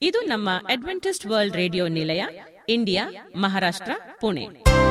ಇದು ನಮ್ಮ Adventist World Radio ನಿಲಯ ಇಂಡಿಯಾ ಮಹಾರಾಷ್ಟ್ರ ಪುಣೆ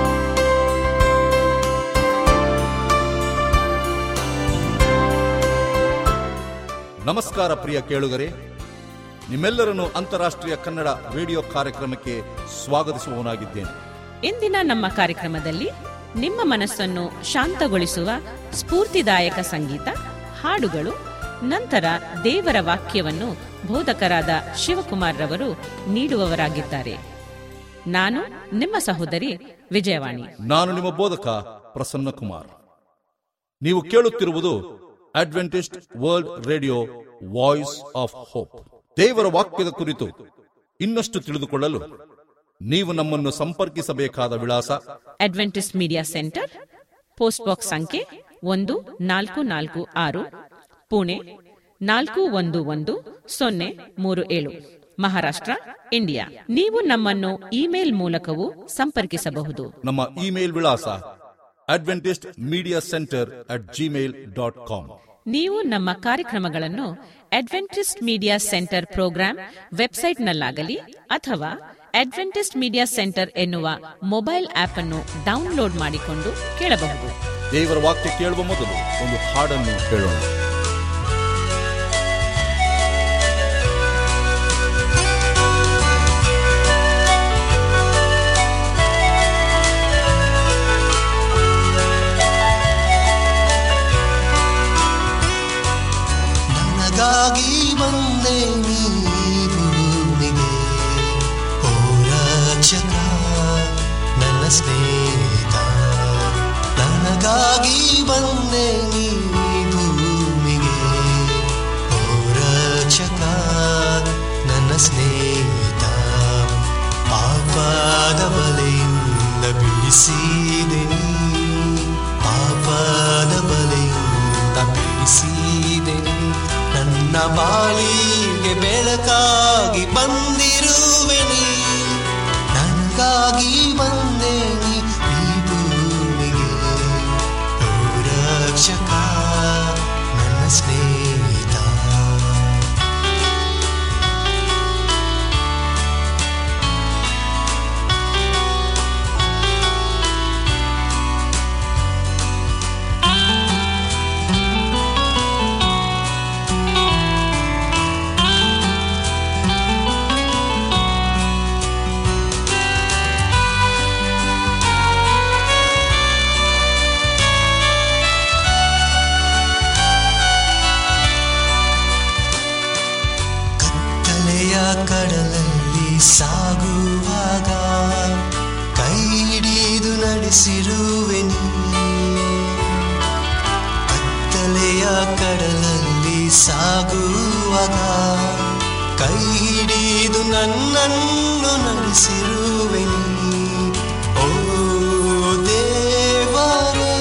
ನಮಸ್ಕಾರ ಪ್ರಿಯ ಕೇಳುಗರೆ ನಿಮ್ಮೆಲ್ಲರನ್ನು ಅಂತಾರಾಷ್ಟ್ರೀಯ ಕನ್ನಡ ರೇಡಿಯೋ ಕಾರ್ಯಕ್ರಮಕ್ಕೆ ಸ್ವಾಗತಿಸುವವನಾಗಿದ್ದೇನೆ ಇಂದಿನ ನಮ್ಮ ಕಾರ್ಯಕ್ರಮದಲ್ಲಿ ನಿಮ್ಮ ಮನಸ್ಸನ್ನು ಶಾಂತಗೊಳಿಸುವ ಸ್ಫೂರ್ತಿದಾಯಕ ಸಂಗೀತ ಹಾಡುಗಳು ನಂತರ ದೇವರ ವಾಕ್ಯವನ್ನು ಬೋಧಕರಾದ ಶಿವಕುಮಾರ್ ರವರು ನೀಡುವವರಾಗಿದ್ದಾರೆ ನಾನು ನಿಮ್ಮ ಸಹೋದರಿ ವಿಜಯವಾಣಿ ನಾನು ನಿಮ್ಮ ಬೋಧಕ ಪ್ರಸನ್ನ ಕುಮಾರ್ ನೀವು ಕೇಳುತ್ತಿರುವುದು Adventist World Radio Voice of Hope ದೇವರ ವಾಕ್ಯದ ಕುರಿತು ಇನ್ನಷ್ಟು ತಿಳಿದುಕೊಳ್ಳಲು ನೀವು ನಮ್ಮನ್ನು ಸಂಪರ್ಕಿಸಬೇಕಾದ ವಿಳಾಸ Adventist Media Centre post box ಸಂಖ್ಯೆ ಒಂದು ನಾಲ್ಕು ನಾಲ್ಕು ಆರು ಪುಣೆ ನಾಲ್ಕು ಒಂದು ಒಂದು ಸೊನ್ನೆ ಮೂರು ಏಳು ಮಹಾರಾಷ್ಟ್ರ ಇಂಡಿಯಾ ನೀವು ನಮ್ಮನ್ನು ಇಮೇಲ್ ಮೂಲಕವೂ ಸಂಪರ್ಕಿಸಬಹುದು ನಮ್ಮ ಇಮೇಲ್ ವಿಳಾಸ Adventist Media Centre at Gmail dot com ನೀವು ನಮ್ಮ ಕಾರ್ಯಕ್ರಮಗಳನ್ನು ಅಡ್ವೆಂಟಿಸ್ಟ್ ಮೀಡಿಯಾ ಸೆಂಟರ್ ಪ್ರೋಗ್ರಾಂ ವೆಬ್ಸೈಟ್ನಲ್ಲಾಗಲಿ ಅಥವಾ ಅಡ್ವೆಂಟಿಸ್ಟ್ ಮೀಡಿಯಾ ಸೆಂಟರ್ ಎನ್ನುವ ಮೊಬೈಲ್ ಆಪ್ ಅನ್ನು ಡೌನ್ಲೋಡ್ ಮಾಡಿಕೊಂಡು ಕೇಳಬಹುದು ದೇವರ ವಾಕ್ಯ ಕೇಳುವ ಮೊದಲು ಒಂದು ಹಾಡನ್ನು ಕೇಳೋಣ ನನಗಾಗಿ ಬಂದೆ ನೀ ಭೂಮಿಗೆ ಓ ರಕ್ಷಕ ನನ್ನ ಸ್ನೇಹಿತ ನನಗಾಗಿ ಬಂದೆ ನೀ ಭೂಮಿಗೆ ಓ ರಕ್ಷಕ ನನ್ನ ಸ್ನೇಹಿತ ಪಾಪದ ಬಲೆಯಿಂದ ಬಿಡಿಸಿದೆ ನೀ ಪಾಪದ ಬಲೆಯಿಂದ ಬಿಡಿಸಿದೆ ನೀ. ನನ್ನ ಬಾಳಿಗೆ ಬೆಳಕಾಗಿ ಬಂದಿರುವೆ ನೀ ನನಗಾಗಿ ಬಂದೆ ನೀ ಈ ಭೂಮಿಗೆ ಓ ರಕ್ಷಕ ನನ್ನ ಸ್ನೇಹಿತ ಕತ್ತಲೆಯ ಕಡಲಲ್ಲಿ ಸಾಗುವಾಗ ಕೈ ಹಿಡಿದು ನಡೆಸಿರುವೆ ನೀ ಕತ್ತಲೆಯ ಕಡಲಲ್ಲಿ ಸಾಗುವಾಗ ಕೈ ಹಿಡಿದು ನನ್ನನ್ನು ನಡೆಸಿರುವೆ ನೀ ಓ ದೇವರೇ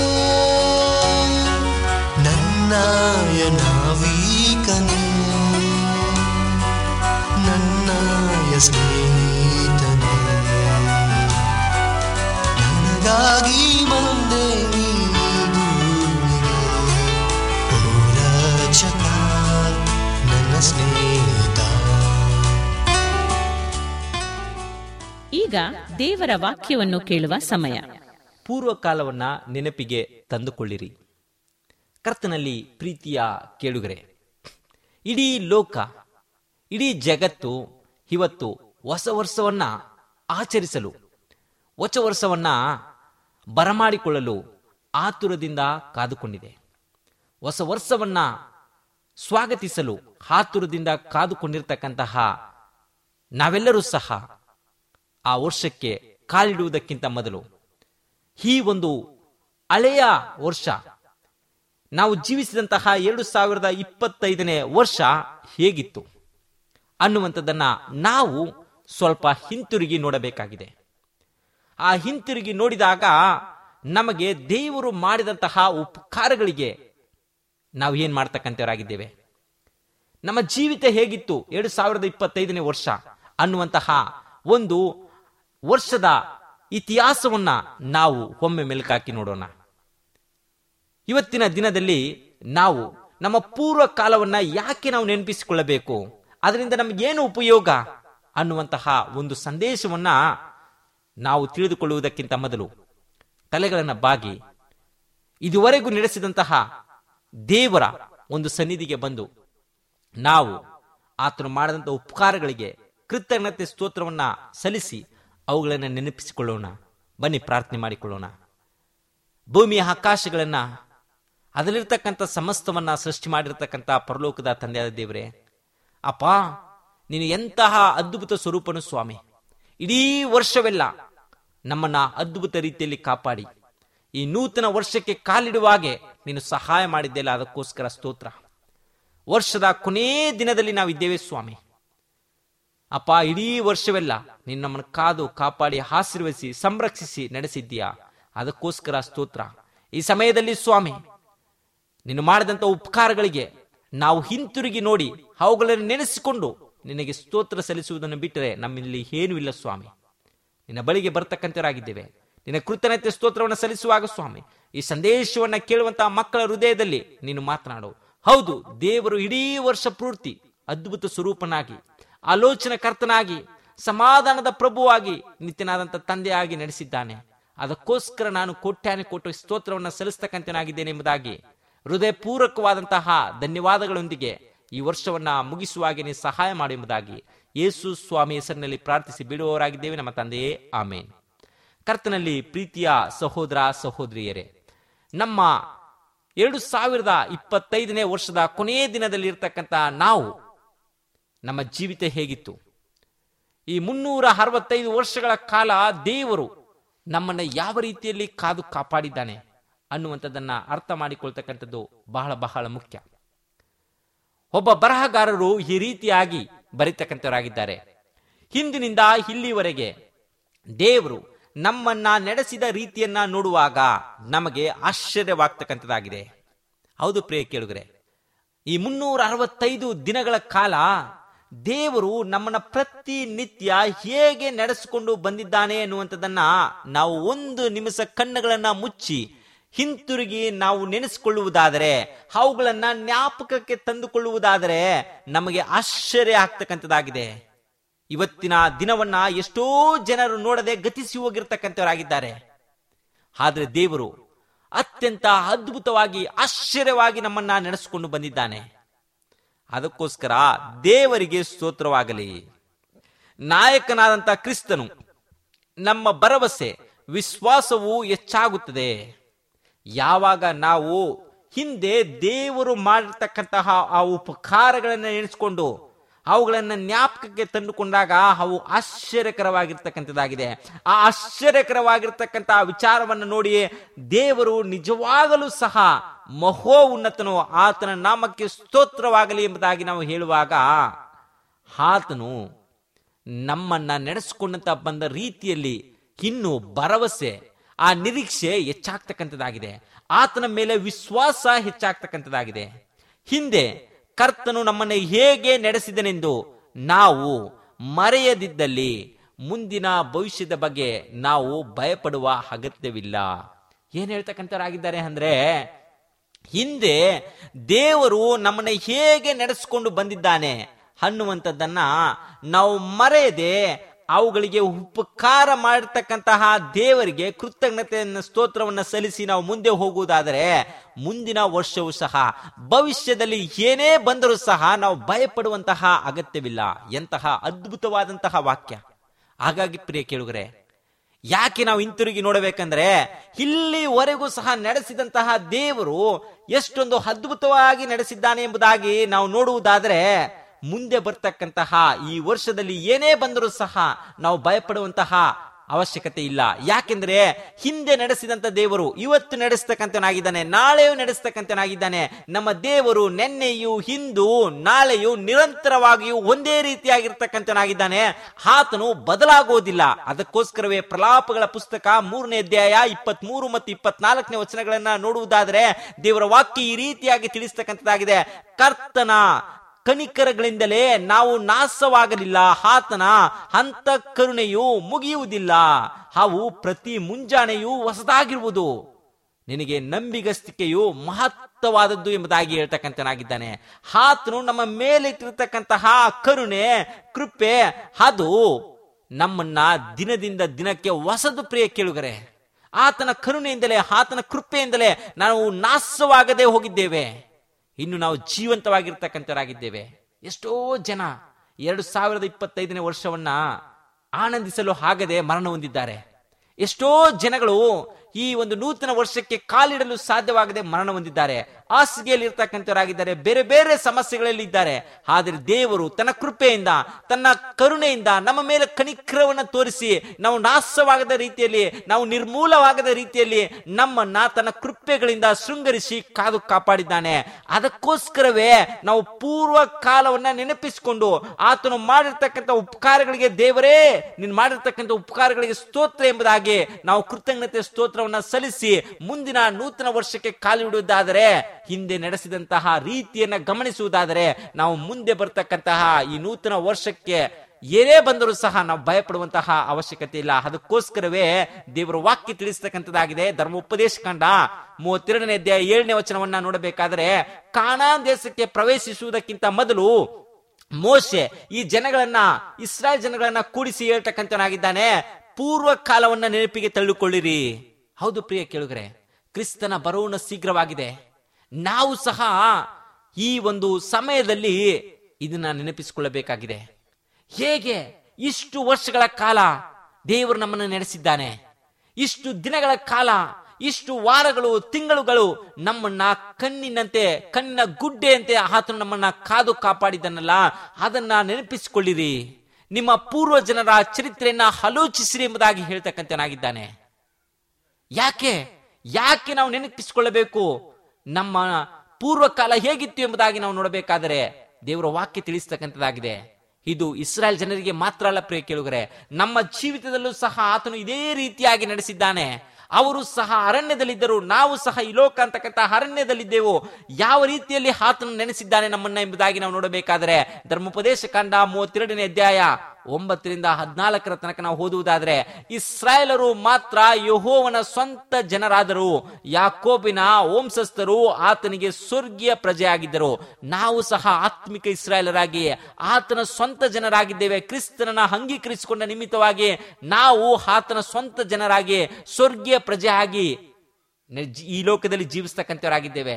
ನನ್ನಯ ನಾವೀಕನೇ ನನ್ನಯ ಸ್ನೇಹಿತನೇ ನನಗಾಗಿ ಬಂದೆ ನೀ ಭೂಮಿಗೆ ಓ ರಕ್ಷಕ ನನ್ನ ಸ್ನೇಹಿತ ಈಗ ದೇವರ ವಾಕ್ಯವನ್ನು ಕೇಳುವ ಸಮಯ ಪೂರ್ವಕಾಲವನ್ನ ನೆನಪಿಗೆ ತಂದುಕೊಳ್ಳಿರಿ ಕರ್ತನಲ್ಲಿ ಪ್ರೀತಿಯ ಕೇಳುಗರೆ ಇಡೀ ಲೋಕ ಇಡೀ ಜಗತ್ತು ಇವತ್ತು ಹೊಸ ವರ್ಷವನ್ನ ಆಚರಿಸಲು ಹೊಸ ವರ್ಷವನ್ನ ಬರಮಾಡಿಕೊಳ್ಳಲು ಆತುರದಿಂದ ಕಾದುಕೊಂಡಿದೆ ಹೊಸ ವರ್ಷವನ್ನ ಸ್ವಾಗತಿಸಲು ಆತುರದಿಂದ ಕಾದುಕೊಂಡಿರ್ತಕ್ಕಂತಹ ನಾವೆಲ್ಲರೂ ಸಹ ಆ ವರ್ಷಕ್ಕೆ ಕಾಲಿಡುವುದಕ್ಕಿಂತ ಮೊದಲು ಈ ಒಂದು ಹಳೆಯ ವರ್ಷ ನಾವು ಜೀವಿಸಿದಂತಹ ಎರಡು ಸಾವಿರದ ಇಪ್ಪತ್ತೈದನೇ ವರ್ಷ ಹೇಗಿತ್ತು ಅನ್ನುವಂಥದ್ದನ್ನ ನಾವು ಸ್ವಲ್ಪ ಹಿಂತಿರುಗಿ ನೋಡಬೇಕಾಗಿದೆ ಆ ಹಿಂತಿರುಗಿ ನೋಡಿದಾಗ ನಮಗೆ ದೇವರು ಮಾಡಿದಂತಹ ಉಪಕಾರಗಳಿಗೆ ನಾವು ಏನ್ ಮಾಡ್ತಕ್ಕಂಥವರಾಗಿದ್ದೇವೆ ನಮ್ಮ ಜೀವಿತ ಹೇಗಿತ್ತು ಎರಡು ಸಾವಿರದ ಇಪ್ಪತ್ತೈದನೇ ವರ್ಷ ಅನ್ನುವಂತಹ ಒಂದು ವರ್ಷದ ಇತಿಹಾಸವನ್ನ ನಾವು ಒಮ್ಮೆ ಮೆಲುಕಾಕಿ ನೋಡೋಣ ಇವತ್ತಿನ ದಿನದಲ್ಲಿ ನಾವು ನಮ್ಮ ಪೂರ್ವ ಕಾಲವನ್ನ ಯಾಕೆ ನಾವು ನೆನಪಿಸಿಕೊಳ್ಳಬೇಕು ಅದರಿಂದ ನಮಗೇನು ಉಪಯೋಗ ಅನ್ನುವಂತಹ ಒಂದು ಸಂದೇಶವನ್ನ ನಾವು ತಿಳಿದುಕೊಳ್ಳುವುದಕ್ಕಿಂತ ಮೊದಲು ತಲೆಗಳನ್ನು ಬಾಗಿ ಇದುವರೆಗೂ ನಡೆಸಿದಂತಹ ದೇವರ ಒಂದು ಸನ್ನಿಧಿಗೆ ಬಂದು ನಾವು ಆತನು ಮಾಡಿದಂಥ ಉಪಕಾರಗಳಿಗೆ ಕೃತಜ್ಞತೆ ಸ್ತೋತ್ರವನ್ನ ಸಲ್ಲಿಸಿ ಅವುಗಳನ್ನು ನೆನಪಿಸಿಕೊಳ್ಳೋಣ ಬನ್ನಿ ಪ್ರಾರ್ಥನೆ ಮಾಡಿಕೊಳ್ಳೋಣ ಭೂಮಿಯ ಆಕಾಶಗಳನ್ನ ಅದರಲ್ಲಿರ್ತಕ್ಕಂಥ ಸಮಸ್ತವನ್ನ ಸೃಷ್ಟಿ ಮಾಡಿರ್ತಕ್ಕಂಥ ಪರಲೋಕದ ತಂದೆಯಾದ ದೇವರೇ ಅಪ್ಪ ನೀನು ಎಂತಹ ಅದ್ಭುತ ಸ್ವರೂಪನು ಸ್ವಾಮಿ ಇಡೀ ವರ್ಷವೆಲ್ಲ ನಮ್ಮನ್ನ ಅದ್ಭುತ ರೀತಿಯಲ್ಲಿ ಕಾಪಾಡಿ ಈ ನೂತನ ವರ್ಷಕ್ಕೆ ಕಾಲಿಡುವಾಗೆ ನೀನು ಸಹಾಯ ಮಾಡಿದ್ದೆಲ್ಲ ಅದಕ್ಕೋಸ್ಕರ ಸ್ತೋತ್ರ ವರ್ಷದ ಕೊನೇ ದಿನದಲ್ಲಿ ನಾವಿದ್ದೇವೆ ಸ್ವಾಮಿ ಅಪ್ಪ ಇಡೀ ವರ್ಷವೆಲ್ಲ ನೀನು ನಮ್ಮನ್ನು ಕಾದು ಕಾಪಾಡಿ ಆಶೀರ್ವದಿಸಿ ಸಂರಕ್ಷಿಸಿ ನಡೆಸಿದ್ದೀಯಾ ಅದಕ್ಕೋಸ್ಕರ ಸ್ತೋತ್ರ ಈ ಸಮಯದಲ್ಲಿ ಸ್ವಾಮಿ ನೀನು ಮಾಡಿದಂಥ ಉಪಕಾರಗಳಿಗೆ ನಾವು ಹಿಂತಿರುಗಿ ನೋಡಿ ಅವುಗಳನ್ನು ನೆನೆಸಿಕೊಂಡು ನಿನಗೆ ಸ್ತೋತ್ರ ಸಲ್ಲಿಸುವುದನ್ನು ಬಿಟ್ಟರೆ ನಮ್ಮಲ್ಲಿ ಏನೂ ಇಲ್ಲ ಸ್ವಾಮಿ ನಿನ್ನ ಬಳಿಗೆ ಬರ್ತಕ್ಕಂಥವರಾಗಿದ್ದೇವೆ ನಿನ್ನ ಕೃತಜ್ಞತೆ ಸ್ತೋತ್ರವನ್ನು ಸಲ್ಲಿಸುವಾಗ ಸ್ವಾಮಿ ಈ ಸಂದೇಶವನ್ನ ಕೇಳುವಂತಹ ಮಕ್ಕಳ ಹೃದಯದಲ್ಲಿ ನೀನು ಮಾತನಾಡು ಹೌದು ದೇವರು ಇಡೀ ವರ್ಷ ಪೂರ್ತಿ ಅದ್ಭುತ ಸ್ವರೂಪನಾಗಿ ಆಲೋಚನಕರ್ತನಾಗಿ ಸಮಾಧಾನದ ಪ್ರಭುವಾಗಿ ನಿತ್ಯನಾದಂಥ ತಂದೆಯಾಗಿ ನಡೆಸಿದ್ದಾನೆ ಅದಕ್ಕೋಸ್ಕರ ನಾನು ಕೋಟ್ಯಾನೆ ಕೋಟಿ ಸ್ತೋತ್ರವನ್ನು ಸಲ್ಲಿಸ್ತಕ್ಕಂತನಾಗಿದ್ದೇನೆ ಎಂಬುದಾಗಿ ಹೃದಯಪೂರ್ವಕವಾದಂತಹ ಧನ್ಯವಾದಗಳೊಂದಿಗೆ ಈ ವರ್ಷವನ್ನ ಮುಗಿಸುವಾಗೆ ನೀನು ಸಹಾಯ ಮಾಡಿ ಎಂಬುದಾಗಿ ಯೇಸು ಸ್ವಾಮಿ ಹೆಸರಿನಲ್ಲಿ ಪ್ರಾರ್ಥಿಸಿ ಬಿಡುವವರಾಗಿದ್ದೇವೆ ನಮ್ಮ ತಂದೆಯೇ ಆಮೇನ್ ಕರ್ತನಲ್ಲಿ ಪ್ರೀತಿಯ ಸಹೋದರ ಸಹೋದರಿಯರೇ ನಮ್ಮ ಎರಡು ಸಾವಿರದ ಇಪ್ಪತ್ತೈದನೇ ವರ್ಷದ ಕೊನೆಯ ದಿನದಲ್ಲಿ ಇರ್ತಕ್ಕಂಥ ನಾವು ನಮ್ಮ ಜೀವಿತ ಹೇಗಿತ್ತು ಈ ಮುನ್ನೂರ ಅರವತ್ತೈದು ವರ್ಷಗಳ ಕಾಲ ದೇವರು ನಮ್ಮನ್ನ ಯಾವ ರೀತಿಯಲ್ಲಿ ಕಾದು ಕಾಪಾಡಿದ್ದಾನೆ ಅನ್ನುವಂಥದ್ದನ್ನ ಅರ್ಥ ಮಾಡಿಕೊಳ್ತಕ್ಕಂಥದ್ದು ಬಹಳ ಬಹಳ ಮುಖ್ಯ ಒಬ್ಬ ಬರಹಗಾರರು ಈ ರೀತಿಯಾಗಿ ಬರೀತಕ್ಕಂಥವರಾಗಿದ್ದಾರೆ ಹಿಂದಿನಿಂದ ಇಲ್ಲಿವರೆಗೆ ದೇವರು ನಮ್ಮನ್ನ ನಡೆಸಿದ ರೀತಿಯನ್ನ ನೋಡುವಾಗ ನಮಗೆ ಆಶ್ಚರ್ಯವಾಗ್ತಕ್ಕಂಥದ್ದಾಗಿದೆ ಹೌದು ಪ್ರಿಯ ಕೇಳುಗರೆ ಈ ಮುನ್ನೂರ ಅರವತ್ತೈದು ದಿನಗಳ ಕಾಲ ದೇವರು ನಮ್ಮನ್ನ ಪ್ರತಿನಿತ್ಯ ಹೇಗೆ ನಡೆಸಿಕೊಂಡು ಬಂದಿದ್ದಾನೆ ಅನ್ನುವಂಥದ್ದನ್ನ ನಾವು ಒಂದು ನಿಮಿಷ ಕಣ್ಣುಗಳನ್ನ ಮುಚ್ಚಿ ಹಿಂತಿರುಗಿ ನಾವು ನೆನೆಸಿಕೊಳ್ಳುವುದಾದರೆ ಅವುಗಳನ್ನ ಜ್ಞಾಪಕಕ್ಕೆ ತಂದುಕೊಳ್ಳುವುದಾದರೆ ನಮಗೆ ಆಶ್ಚರ್ಯ ಆಗ್ತಕ್ಕಂಥದ್ದಾಗಿದೆ ಇವತ್ತಿನ ದಿನವನ್ನ ಎಷ್ಟೋ ಜನರು ನೋಡದೆ ಗತಿಸಿ ಹೋಗಿರ್ತಕ್ಕಂಥವರಾಗಿದ್ದಾರೆ ಆದ್ರೆ ದೇವರು ಅತ್ಯಂತ ಅದ್ಭುತವಾಗಿ ಆಶ್ಚರ್ಯವಾಗಿ ನಮ್ಮನ್ನ ನಡೆಸಿಕೊಂಡು ಬಂದಿದ್ದಾನೆ ಅದಕ್ಕೋಸ್ಕರ ದೇವರಿಗೆ ಸ್ತೋತ್ರವಾಗಲಿ ನಾಯಕನಾದಂಥ ಕ್ರಿಸ್ತನು ನಮ್ಮ ಭರವಸೆ ವಿಶ್ವಾಸವು ಹೆಚ್ಚಾಗುತ್ತದೆ ಯಾವಾಗ ನಾವು ಹಿಂದೆ ದೇವರು ಮಾಡಿರ್ತಕ್ಕಂತಹ ಆ ಉಪಕಾರಗಳನ್ನು ನೆನೆಸ್ಕೊಂಡು ಅವುಗಳನ್ನು ಜ್ಞಾಪಕಕ್ಕೆ ತಂದುಕೊಂಡಾಗ ಅವು ಆಶ್ಚರ್ಯಕರವಾಗಿರ್ತಕ್ಕಂಥದ್ದಾಗಿದೆ ಆ ಆಶ್ಚರ್ಯಕರವಾಗಿರ್ತಕ್ಕಂತಹ ವಿಚಾರವನ್ನು ನೋಡಿ ದೇವರು ನಿಜವಾಗಲೂ ಸಹ ಮಹೋ ಉನ್ನತನು ಆತನ ನಾಮಕ್ಕೆ ಸ್ತೋತ್ರವಾಗಲಿ ಎಂಬುದಾಗಿ ನಾವು ಹೇಳುವಾಗ ಆತನು ನಮ್ಮನ್ನ ನಡೆಸಿಕೊಂಡಂತ ಬಂದ ರೀತಿಯಲ್ಲಿ ಇನ್ನು ಭರವಸೆ ಆ ನಿರೀಕ್ಷೆ ಹೆಚ್ಚಾಗ್ತಕ್ಕಂಥದ್ದಾಗಿದೆ ಆತನ ಮೇಲೆ ವಿಶ್ವಾಸ ಹೆಚ್ಚಾಗ್ತಕ್ಕಂಥದ್ದಾಗಿದೆ ಹಿಂದೆ ಕರ್ತನು ನಮ್ಮನ್ನು ಹೇಗೆ ನಡೆಸಿದನೆಂದು ನಾವು ಮರೆಯದಿದ್ದಲ್ಲಿ ಮುಂದಿನ ಭವಿಷ್ಯದ ಬಗ್ಗೆ ನಾವು ಭಯಪಡುವ ಅಗತ್ಯವಿಲ್ಲ ಏನ್ ಹೇಳ್ತಕ್ಕಂಥವರಾಗಿದ್ದಾರೆ ಅಂದ್ರೆ ಹಿಂದೆ ದೇವರು ನಮ್ಮನ್ನ ಹೇಗೆ ನಡೆಸಿಕೊಂಡು ಬಂದಿದ್ದಾನೆ ಅನ್ನುವಂಥದ್ದನ್ನ ನಾವು ಮರೆಯದೆ ಅವುಗಳಿಗೆ ಉಪಕಾರ ಮಾಡಿರ್ತಕ್ಕಂತಹ ದೇವರಿಗೆ ಕೃತಜ್ಞತೆಯನ್ನು ಸ್ತೋತ್ರವನ್ನು ಸಲ್ಲಿಸಿ ನಾವು ಮುಂದೆ ಹೋಗುವುದಾದರೆ ಮುಂದಿನ ವರ್ಷವೂ ಸಹ ಭವಿಷ್ಯದಲ್ಲಿ ಏನೇ ಬಂದರೂ ಸಹ ನಾವು ಭಯಪಡುವಂತಹ ಅಗತ್ಯವಿಲ್ಲ ಎಂತಹ ಅದ್ಭುತವಾದಂತಹ ವಾಕ್ಯ ಹಾಗಾಗಿ ಪ್ರಿಯ ಕೇಳುಗರೆ ಯಾಕೆ ನಾವು ಹಿಂತಿರುಗಿ ನೋಡಬೇಕಂದ್ರೆ ಇಲ್ಲಿವರೆಗೂ ಸಹ ನಡೆಸಿದಂತಹ ದೇವರು ಎಷ್ಟೊಂದು ಅದ್ಭುತವಾಗಿ ನಡೆಸಿದ್ದಾನೆ ಎಂಬುದಾಗಿ ನಾವು ನೋಡುವುದಾದ್ರೆ ಮುಂದೆ ಬರ್ತಕ್ಕಂತಹ ಈ ವರ್ಷದಲ್ಲಿ ಏನೇ ಬಂದರೂ ಸಹ ನಾವು ಭಯಪಡುವಂತಹ ಅವಶ್ಯಕತೆ ಇಲ್ಲ ಯಾಕೆಂದ್ರೆ ಹಿಂದೆ ನಡೆಸಿದಂತ ದೇವರು ಇವತ್ತು ನಡೆಸ್ತಕ್ಕಂಥನಾಗಿದ್ದಾನೆ ನಾಳೆಯೂ ನಡೆಸ್ತಕ್ಕಂಥನಾಗಿದ್ದಾನೆ ನಮ್ಮ ದೇವರು ನೆನ್ನೆಯೂ ಹಿಂದು ನಾಳೆಯೂ ನಿರಂತರವಾಗಿಯೂ ಒಂದೇ ರೀತಿಯಾಗಿರ್ತಕ್ಕಂಥನಾಗಿದ್ದಾನೆ ಆತನು ಬದಲಾಗುವುದಿಲ್ಲ ಅದಕ್ಕೋಸ್ಕರವೇ ಪ್ರಲಾಪಗಳ ಪುಸ್ತಕ ಮೂರನೇ ಅಧ್ಯಾಯ ಇಪ್ಪತ್ತ್ ಮೂರು ಮತ್ತು ಇಪ್ಪತ್ನಾಲ್ಕನೇ ವಚನಗಳನ್ನ ನೋಡುವುದಾದರೆ ದೇವರ ವಾಕ್ಯ ಈ ರೀತಿಯಾಗಿ ತಿಳಿಸ್ತಕ್ಕಂಥದ್ದಾಗಿದೆ ಕರ್ತನ ಕನಿಕರಗಳಿಂದಲೇ ನಾವು ನಾಶವಾಗಲಿಲ್ಲ ಆತನ ಅಂತ ಕರುಣೆಯು ಮುಗಿಯುವುದಿಲ್ಲ ಅವು ಪ್ರತಿ ಮುಂಜಾನೆಯೂ ಹೊಸದಾಗಿರುವುದು ನಿನಗೆ ನಂಬಿಗಸ್ತಿಕೆಯು ಮಹತ್ ಮಹತ್ತವಾದದ್ದು ಎಂಬುದಾಗಿ ಹೇಳ್ತಕ್ಕಂಥನಾಗಿದ್ದಾನೆ ಆತನು ನಮ್ಮ ಮೇಲೆ ಇಟ್ಟಿರ್ತಕ್ಕಂತಹ ಕರುಣೆ ಕೃಪೆ ಅದು ನಮ್ಮನ್ನ ದಿನದಿಂದ ದಿನಕ್ಕೆ ಹೊಸದು ಪ್ರಿಯ ಕೇಳುಗರೆ ಆತನ ಕರುಣೆಯಿಂದಲೇ ಆತನ ಕೃಪೆಯಿಂದಲೇ ನಾವು ನಾಶವಾಗದೆ ಹೋಗಿದ್ದೇವೆ ಇನ್ನು ನಾವು ಜೀವಂತವಾಗಿರ್ತಕ್ಕಂಥವರಾಗಿದ್ದೇವೆ ಎಷ್ಟೋ ಜನ ಎರಡು ಸಾವಿರದ ಇಪ್ಪತ್ತೈದನೇ ವರ್ಷವನ್ನ ಆನಂದಿಸಲು ಆಗದೆ ಮರಣ ಹೊಂದಿದ್ದಾರೆ ಎಷ್ಟೋ ಜನಗಳು ಈ ಒಂದು ನೂತನ ವರ್ಷಕ್ಕೆ ಕಾಲಿಡಲು ಸಾಧ್ಯವಾಗದೆ ಮರಣ ಹೊಂದಿದ್ದಾರೆ ಹಾಸಿಗೆಯಲ್ಲಿ ಇರ್ತಕ್ಕಂಥವರಾಗಿದ್ದಾರೆ ಬೇರೆ ಬೇರೆ ಸಮಸ್ಯೆಗಳಲ್ಲಿ ಇದ್ದಾರೆ ಆದರೆ ದೇವರು ತನ್ನ ಕೃಪೆಯಿಂದ ತನ್ನ ಕರುಣೆಯಿಂದ ನಮ್ಮ ಮೇಲೆ ಕನಿಕ್ರವನ್ನ ತೋರಿಸಿ ನಾವು ನಾಶವಾಗದ ರೀತಿಯಲ್ಲಿ ನಾವು ನಿರ್ಮೂಲವಾಗದ ರೀತಿಯಲ್ಲಿ ನಮ್ಮನ್ನ ತನ್ನ ಕೃಪೆಗಳಿಂದ ಶೃಂಗರಿಸಿ ಕಾದು ಕಾಪಾಡಿದ್ದಾನೆ ಅದಕ್ಕೋಸ್ಕರವೇ ನಾವು ಪೂರ್ವ ಕಾಲವನ್ನ ನೆನಪಿಸಿಕೊಂಡು ಆತನು ಮಾಡಿರ್ತಕ್ಕಂಥ ಉಪಕಾರಗಳಿಗೆ ದೇವರೇ ನೀನು ಮಾಡಿರ್ತಕ್ಕಂಥ ಉಪಕಾರಗಳಿಗೆ ಸ್ತೋತ್ರ ಎಂಬುದಾಗಿ ನಾವು ಕೃತಜ್ಞತೆ ಸ್ತೋತ್ರವನ್ನ ಸಲ್ಲಿಸಿ ಮುಂದಿನ ನೂತನ ವರ್ಷಕ್ಕೆ ಕಾಲಿಡುವುದಾದರೆ ಹಿಂದೆ ನಡೆಸಿದಂತಹ ರೀತಿಯನ್ನ ಗಮನಿಸುವುದಾದರೆ ನಾವು ಮುಂದೆ ಬರ್ತಕ್ಕಂತಹ ಈ ನೂತನ ವರ್ಷಕ್ಕೆ ಏನೇ ಬಂದರೂ ಸಹ ನಾವು ಭಯಪಡುವಂತಹ ಅವಶ್ಯಕತೆ ಇಲ್ಲ ಅದಕ್ಕೋಸ್ಕರವೇ ದೇವರ ವಾಕ್ಯ ತಿಳಿಸ್ತಕ್ಕಂಥದ್ದಾಗಿದೆ ಧರ್ಮೋಪದೇಶ ಕಂಡ ಮೂವತ್ತೆರಡನೇ ಅಧ್ಯಾಯ ಏಳನೇ ವಚನವನ್ನ ನೋಡಬೇಕಾದರೆ ಕಾನಾ ದೇಶಕ್ಕೆ ಪ್ರವೇಶಿಸುವುದಕ್ಕಿಂತ ಮೊದಲು ಮೋಶೆ ಈ ಜನಗಳನ್ನ ಇಸ್ರಾಯೇಲ್ ಜನಗಳನ್ನ ಕೂಡಿಸಿ ಹೇಳ್ತಕ್ಕಂಥನಾಗಿದ್ದಾನೆ ಪೂರ್ವ ಕಾಲವನ್ನ ನೆನಪಿಗೆ ತಳ್ಳಿಕೊಳ್ಳಿರಿ ಹೌದು ಪ್ರಿಯ ಕೇಳುಗರೆ ಕ್ರಿಸ್ತನ ಬರೋಣ ಶೀಘ್ರವಾಗಿದೆ ನಾವು ಸಹ ಈ ಒಂದು ಸಮಯದಲ್ಲಿ ಇದನ್ನ ನೆನಪಿಸಿಕೊಳ್ಳಬೇಕಾಗಿದೆ ಹೇಗೆ ಇಷ್ಟು ವರ್ಷಗಳ ಕಾಲ ದೇವರು ನಮ್ಮನ್ನು ನಡೆಸಿದ್ದಾನೆ ಇಷ್ಟು ದಿನಗಳ ಕಾಲ ಇಷ್ಟು ವಾರಗಳು ತಿಂಗಳುಗಳು ನಮ್ಮನ್ನ ಕಣ್ಣಿನಂತೆ ಕಣ್ಣಿನ ಗುಡ್ಡೆಯಂತೆ ಆತನು ನಮ್ಮನ್ನ ಕಾದು ಕಾಪಾಡಿದನಲ್ಲ ಅದನ್ನ ನೆನಪಿಸಿಕೊಳ್ಳಿರಿ ನಿಮ್ಮ ಪೂರ್ವ ಜನರ ಚರಿತ್ರೆಯನ್ನ ಆಲೋಚಿಸಿರಿ ಎಂಬುದಾಗಿ ಹೇಳ್ತಕ್ಕಂಥನಾಗಿದ್ದಾನೆ ಯಾಕೆ ಯಾಕೆ ನಾವು ನೆನಪಿಸಿಕೊಳ್ಳಬೇಕು ನಮ್ಮ ಪೂರ್ವ ಕಾಲ ಹೇಗಿತ್ತು ಎಂಬುದಾಗಿ ನಾವು ನೋಡಬೇಕಾದರೆ ದೇವರ ವಾಕ್ಯ ತಿಳಿಸ್ತಕ್ಕಂಥದ್ದಾಗಿದೆ ಇದು ಇಸ್ರಾಯೇಲ್ ಜನರಿಗೆ ಮಾತ್ರ ಅಲ್ಲ ಪ್ರಿಯ ಕೇಳುಗರೆ ನಮ್ಮ ಜೀವಿತದಲ್ಲೂ ಸಹ ಆತನು ಇದೇ ರೀತಿಯಾಗಿ ನಡೆಸಿದ್ದಾನೆ ಅವರು ಸಹ ಅರಣ್ಯದಲ್ಲಿದ್ದರು ನಾವು ಸಹ ಈ ಲೋಕ ಅಂತಕ್ಕಂಥ ಅರಣ್ಯದಲ್ಲಿದ್ದೆವು ಯಾವ ರೀತಿಯಲ್ಲಿ ಆತನು ನೆನೆಸಿದ್ದಾನೆ ನಮ್ಮನ್ನ ಎಂಬುದಾಗಿ ನಾವು ನೋಡಬೇಕಾದರೆ ಧರ್ಮೋಪದೇಶ ಕಂಡ ಮೂವತ್ತೆರಡನೇ ಅಧ್ಯಾಯ ಒಂಬತ್ತರಿಂದ ಹದಿನಾಲ್ಕರ ತನಕ ನಾವು ಓದುವುದಾದ್ರೆ ಇಸ್ರಾಯೇಲರು ಮಾತ್ರ ಯಹೋವನ ಸ್ವಂತ ಜನರಾದರು ಯಾಕೋಬಿನ ವಂಶಸ್ಥರು ಆತನಿಗೆ ಸ್ವರ್ಗೀಯ ಪ್ರಜೆಯಾಗಿದ್ದರು ನಾವು ಸಹ ಆತ್ಮಿಕ ಇಸ್ರಾಯೇಲರಾಗಿ ಆತನ ಸ್ವಂತ ಜನರಾಗಿದ್ದೇವೆ ಕ್ರಿಸ್ತನನ್ನ ಅಂಗೀಕರಿಸಿಕೊಂಡ ನಿಮಿತ್ತವಾಗಿ ನಾವು ಆತನ ಸ್ವಂತ ಜನರಾಗಿ ಸ್ವರ್ಗೀಯ ಪ್ರಜೆ ಆಗಿ ಈ ಲೋಕದಲ್ಲಿ ಜೀವಿಸ್ತಕ್ಕಂಥವರಾಗಿದ್ದೇವೆ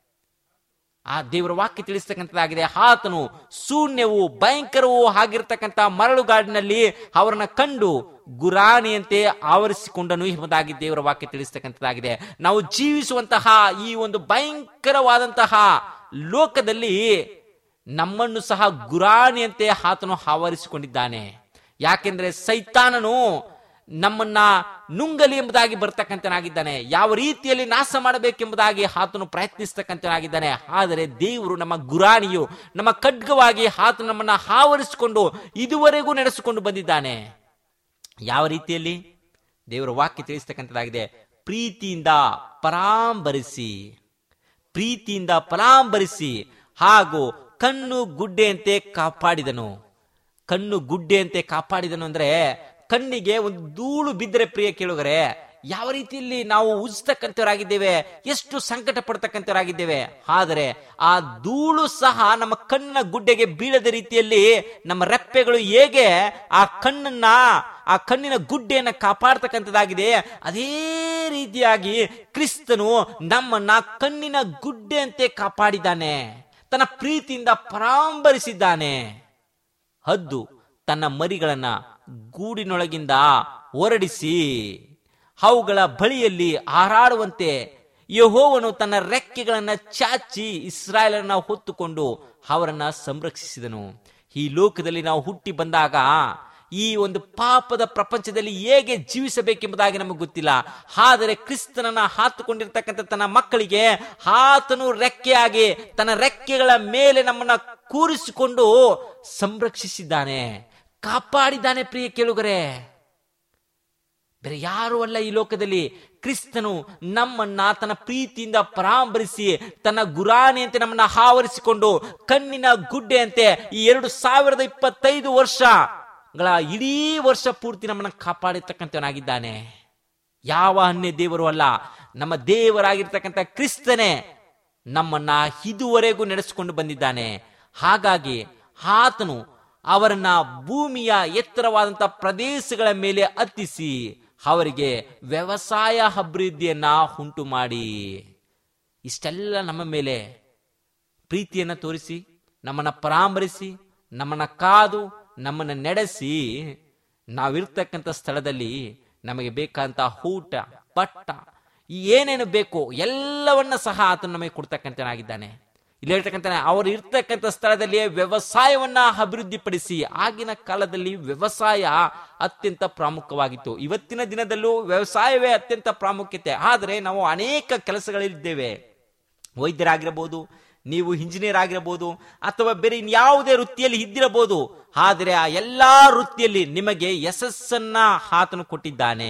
ಆ ದೇವರ ವಾಕ್ಯ ತಿಳಿಸ್ತಕ್ಕಂಥದ್ದಾಗಿದೆ ಆತನು ಶೂನ್ಯವು ಭಯಂಕರವೂ ಆಗಿರ್ತಕ್ಕಂಥ ಮರಳುಗಾಡಿನಲ್ಲಿ ಅವರನ್ನ ಕಂಡು ಗುರಾಣಿಯಂತೆ ಆವರಿಸಿಕೊಂಡನು ಎಂಬುದಾಗಿ ದೇವರ ವಾಕ್ಯ ತಿಳಿಸ್ತಕ್ಕಂಥದ್ದಾಗಿದೆ ನಾವು ಜೀವಿಸುವಂತಹ ಈ ಒಂದು ಭಯಂಕರವಾದಂತಹ ಲೋಕದಲ್ಲಿ ನಮ್ಮನ್ನು ಸಹ ಗುರಾಣಿಯಂತೆ ಆತನು ಆವರಿಸಿಕೊಂಡಿದ್ದಾನೆ ಯಾಕೆಂದ್ರೆ ಸೈತಾನನು ನಮ್ಮನ್ನ ನುಂಗಲಿ ಎಂಬುದಾಗಿ ಬರ್ತಕ್ಕಂಥನಾಗಿದ್ದಾನೆ ಯಾವ ರೀತಿಯಲ್ಲಿ ನಾಶ ಮಾಡಬೇಕೆಂಬುದಾಗಿ ಆತನು ಪ್ರಯತ್ನಿಸ್ತಕ್ಕಂಥನಾಗಿದ್ದಾನೆ ಆದರೆ ದೇವರು ನಮ್ಮ ಗುರಾಣಿಯು ನಮ್ಮ ಖಡ್ಗವಾಗಿ ಆತನು ನಮ್ಮನ್ನ ಆವರಿಸಿಕೊಂಡು ಇದುವರೆಗೂ ನಡೆಸಿಕೊಂಡು ಬಂದಿದ್ದಾನೆ ಯಾವ ರೀತಿಯಲ್ಲಿ ದೇವರ ವಾಕ್ಯ ತಿಳಿಸ್ತಕ್ಕಂಥದ್ದಾಗಿದೆ ಪ್ರೀತಿಯಿಂದ ಪರಾಂಬರಿಸಿ ಪ್ರೀತಿಯಿಂದ ಪರಾಂಬರಿಸಿ ಹಾಗೂ ಕಣ್ಣು ಗುಡ್ಡೆಯಂತೆ ಕಾಪಾಡಿದನು ಕಣ್ಣು ಗುಡ್ಡೆಯಂತೆ ಕಾಪಾಡಿದನು ಅಂದ್ರೆ ಕಣ್ಣಿಗೆ ಒಂದು ಧೂಳು ಬಿದ್ದರೆ ಪ್ರಿಯ ಕೇಳುಗರೆ ಯಾವ ರೀತಿಯಲ್ಲಿ ನಾವು ಉಜ್ತಕ್ಕಂಥವರಾಗಿದ್ದೇವೆ ಎಷ್ಟು ಸಂಕಟ ಪಡ್ತಕ್ಕಂಥವರಾಗಿದ್ದೇವೆ ಆದರೆ ಆ ಧೂಳು ಸಹ ನಮ್ಮ ಕಣ್ಣಿನ ಗುಡ್ಡೆಗೆ ಬೀಳದ ರೀತಿಯಲ್ಲಿ ನಮ್ಮ ರೆಪ್ಪೆಗಳು ಹೇಗೆ ಆ ಕಣ್ಣನ್ನ ಆ ಕಣ್ಣಿನ ಗುಡ್ಡೆಯನ್ನ ಕಾಪಾಡ್ತಕ್ಕಂಥದ್ದಾಗಿದೆ ಅದೇ ರೀತಿಯಾಗಿ ಕ್ರಿಸ್ತನು ನಮ್ಮನ್ನ ಕಣ್ಣಿನ ಗುಡ್ಡೆಯಂತೆ ಕಾಪಾಡಿದ್ದಾನೆ ತನ್ನ ಪ್ರೀತಿಯಿಂದ ಪರಾಂಬರಿಸಿದ್ದಾನೆ ಹದ್ದು ತನ್ನ ಮರಿಗಳನ್ನ ಗೂಡಿನೊಳಗಿಂದ ಹೊರಡಿಸಿ ಅವುಗಳ ಬಳಿಯಲ್ಲಿ ಹಾರಾಡುವಂತೆ ಯಹೋವನು ತನ್ನ ರೆಕ್ಕೆಗಳನ್ನ ಚಾಚಿ ಇಸ್ರಾಯೇಲರನ್ನ ಹೊತ್ತುಕೊಂಡು ಅವರನ್ನ ಸಂರಕ್ಷಿಸಿದನು ಈ ಲೋಕದಲ್ಲಿ ನಾವು ಹುಟ್ಟಿ ಬಂದಾಗ ಈ ಒಂದು ಪಾಪದ ಪ್ರಪಂಚದಲ್ಲಿ ಹೇಗೆ ಜೀವಿಸಬೇಕೆಂಬುದಾಗಿ ನಮಗೆ ಗೊತ್ತಿಲ್ಲ ಆದರೆ ಕ್ರಿಸ್ತನನ್ನ ಹಾತುಕೊಂಡಿರ್ತಕ್ಕಂಥ ತನ್ನ ಮಕ್ಕಳಿಗೆ ಆತನು ರೆಕ್ಕೆಯಾಗಿ ತನ್ನ ರೆಕ್ಕೆಗಳ ಮೇಲೆ ನಮ್ಮನ್ನ ಕೂರಿಸಿಕೊಂಡು ಸಂರಕ್ಷಿಸಿದ್ದಾನೆ ಕಾಪಾಡಿದ್ದಾನೆ ಪ್ರಿಯ ಕೇಳುಗರೆ ಬೇರೆ ಯಾರು ಅಲ್ಲ ಈ ಲೋಕದಲ್ಲಿ ಕ್ರಿಸ್ತನು ನಮ್ಮನ್ನ ತನ್ನ ಪ್ರೀತಿಯಿಂದ ಪರಾಂಬರಿಸಿ ತನ್ನ ಗುರಾಣಿಯಂತೆ ನಮ್ಮನ್ನ ಆವರಿಸಿಕೊಂಡು ಕಣ್ಣಿನ ಗುಡ್ಡೆಯಂತೆ ಈ ಎರಡು ಸಾವಿರದ ಇಪ್ಪತ್ತೈದು ವರ್ಷಗಳ ಇಡೀ ವರ್ಷ ಪೂರ್ತಿ ನಮ್ಮನ್ನ ಕಾಪಾಡಿರ್ತಕ್ಕಂಥವನಾಗಿದ್ದಾನೆ ಯಾವ ಅನ್ಯ ದೇವರು ಅಲ್ಲ ನಮ್ಮ ದೇವರಾಗಿರ್ತಕ್ಕಂಥ ಕ್ರಿಸ್ತನೇ ನಮ್ಮನ್ನ ಇದುವರೆಗೂ ನಡೆಸಿಕೊಂಡು ಬಂದಿದ್ದಾನೆ ಹಾಗಾಗಿ ಆತನು ಅವರನ್ನ ಭೂಮಿಯ ಎತ್ತರವಾದಂತ ಪ್ರದೇಶಗಳ ಮೇಲೆ ಹತ್ತಿಸಿ ಅವರಿಗೆ ವ್ಯವಸಾಯ ಅಭಿವೃದ್ಧಿಯನ್ನ ಉಂಟು ಮಾಡಿ ಇಷ್ಟೆಲ್ಲ ನಮ್ಮ ಮೇಲೆ ಪ್ರೀತಿಯನ್ನ ತೋರಿಸಿ ನಮ್ಮನ್ನ ಪರಾಮರಿಸಿ ನಮ್ಮನ್ನ ಕಾದು ನಮ್ಮನ್ನ ನಡೆಸಿ ನಾವಿರ್ತಕ್ಕಂಥ ಸ್ಥಳದಲ್ಲಿ ನಮಗೆ ಬೇಕಾದಂತ ಊಟ ಬಟ್ಟ ಈ ಏನೇನು ಬೇಕು ಎಲ್ಲವನ್ನ ಸಹ ಆತನು ನಮಗೆ ಕೊಡ್ತಕ್ಕಂಥನಾಗಿದ್ದಾನೆ ಇಲ್ಲಿ ಹೇಳ್ತಕ್ಕಂಥ ಅವರು ಇರ್ತಕ್ಕಂಥ ಸ್ಥಳದಲ್ಲಿಯೇ ವ್ಯವಸಾಯವನ್ನ ಅಭಿವೃದ್ಧಿಪಡಿಸಿ ಆಗಿನ ಕಾಲದಲ್ಲಿ ವ್ಯವಸಾಯ ಅತ್ಯಂತ ಪ್ರಾಮುಖ್ಯವಾಗಿತ್ತು ಇವತ್ತಿನ ದಿನದಲ್ಲೂ ವ್ಯವಸಾಯವೇ ಅತ್ಯಂತ ಪ್ರಾಮುಖ್ಯತೆ ಆದರೆ ನಾವು ಅನೇಕ ಕೆಲಸಗಳಲ್ಲಿದ್ದೇವೆ ವೈದ್ಯರಾಗಿರಬಹುದು ನೀವು ಇಂಜಿನಿಯರ್ ಆಗಿರಬಹುದು ಅಥವಾ ಬೇರೆ ಇನ್ಯಾವುದೇ ವೃತ್ತಿಯಲ್ಲಿ ಇದ್ದಿರಬಹುದು ಆದರೆ ಆ ಎಲ್ಲಾ ವೃತ್ತಿಯಲ್ಲಿ ನಿಮಗೆ ಯಶಸ್ಸನ್ನ ಆತನು ಕೊಟ್ಟಿದ್ದಾನೆ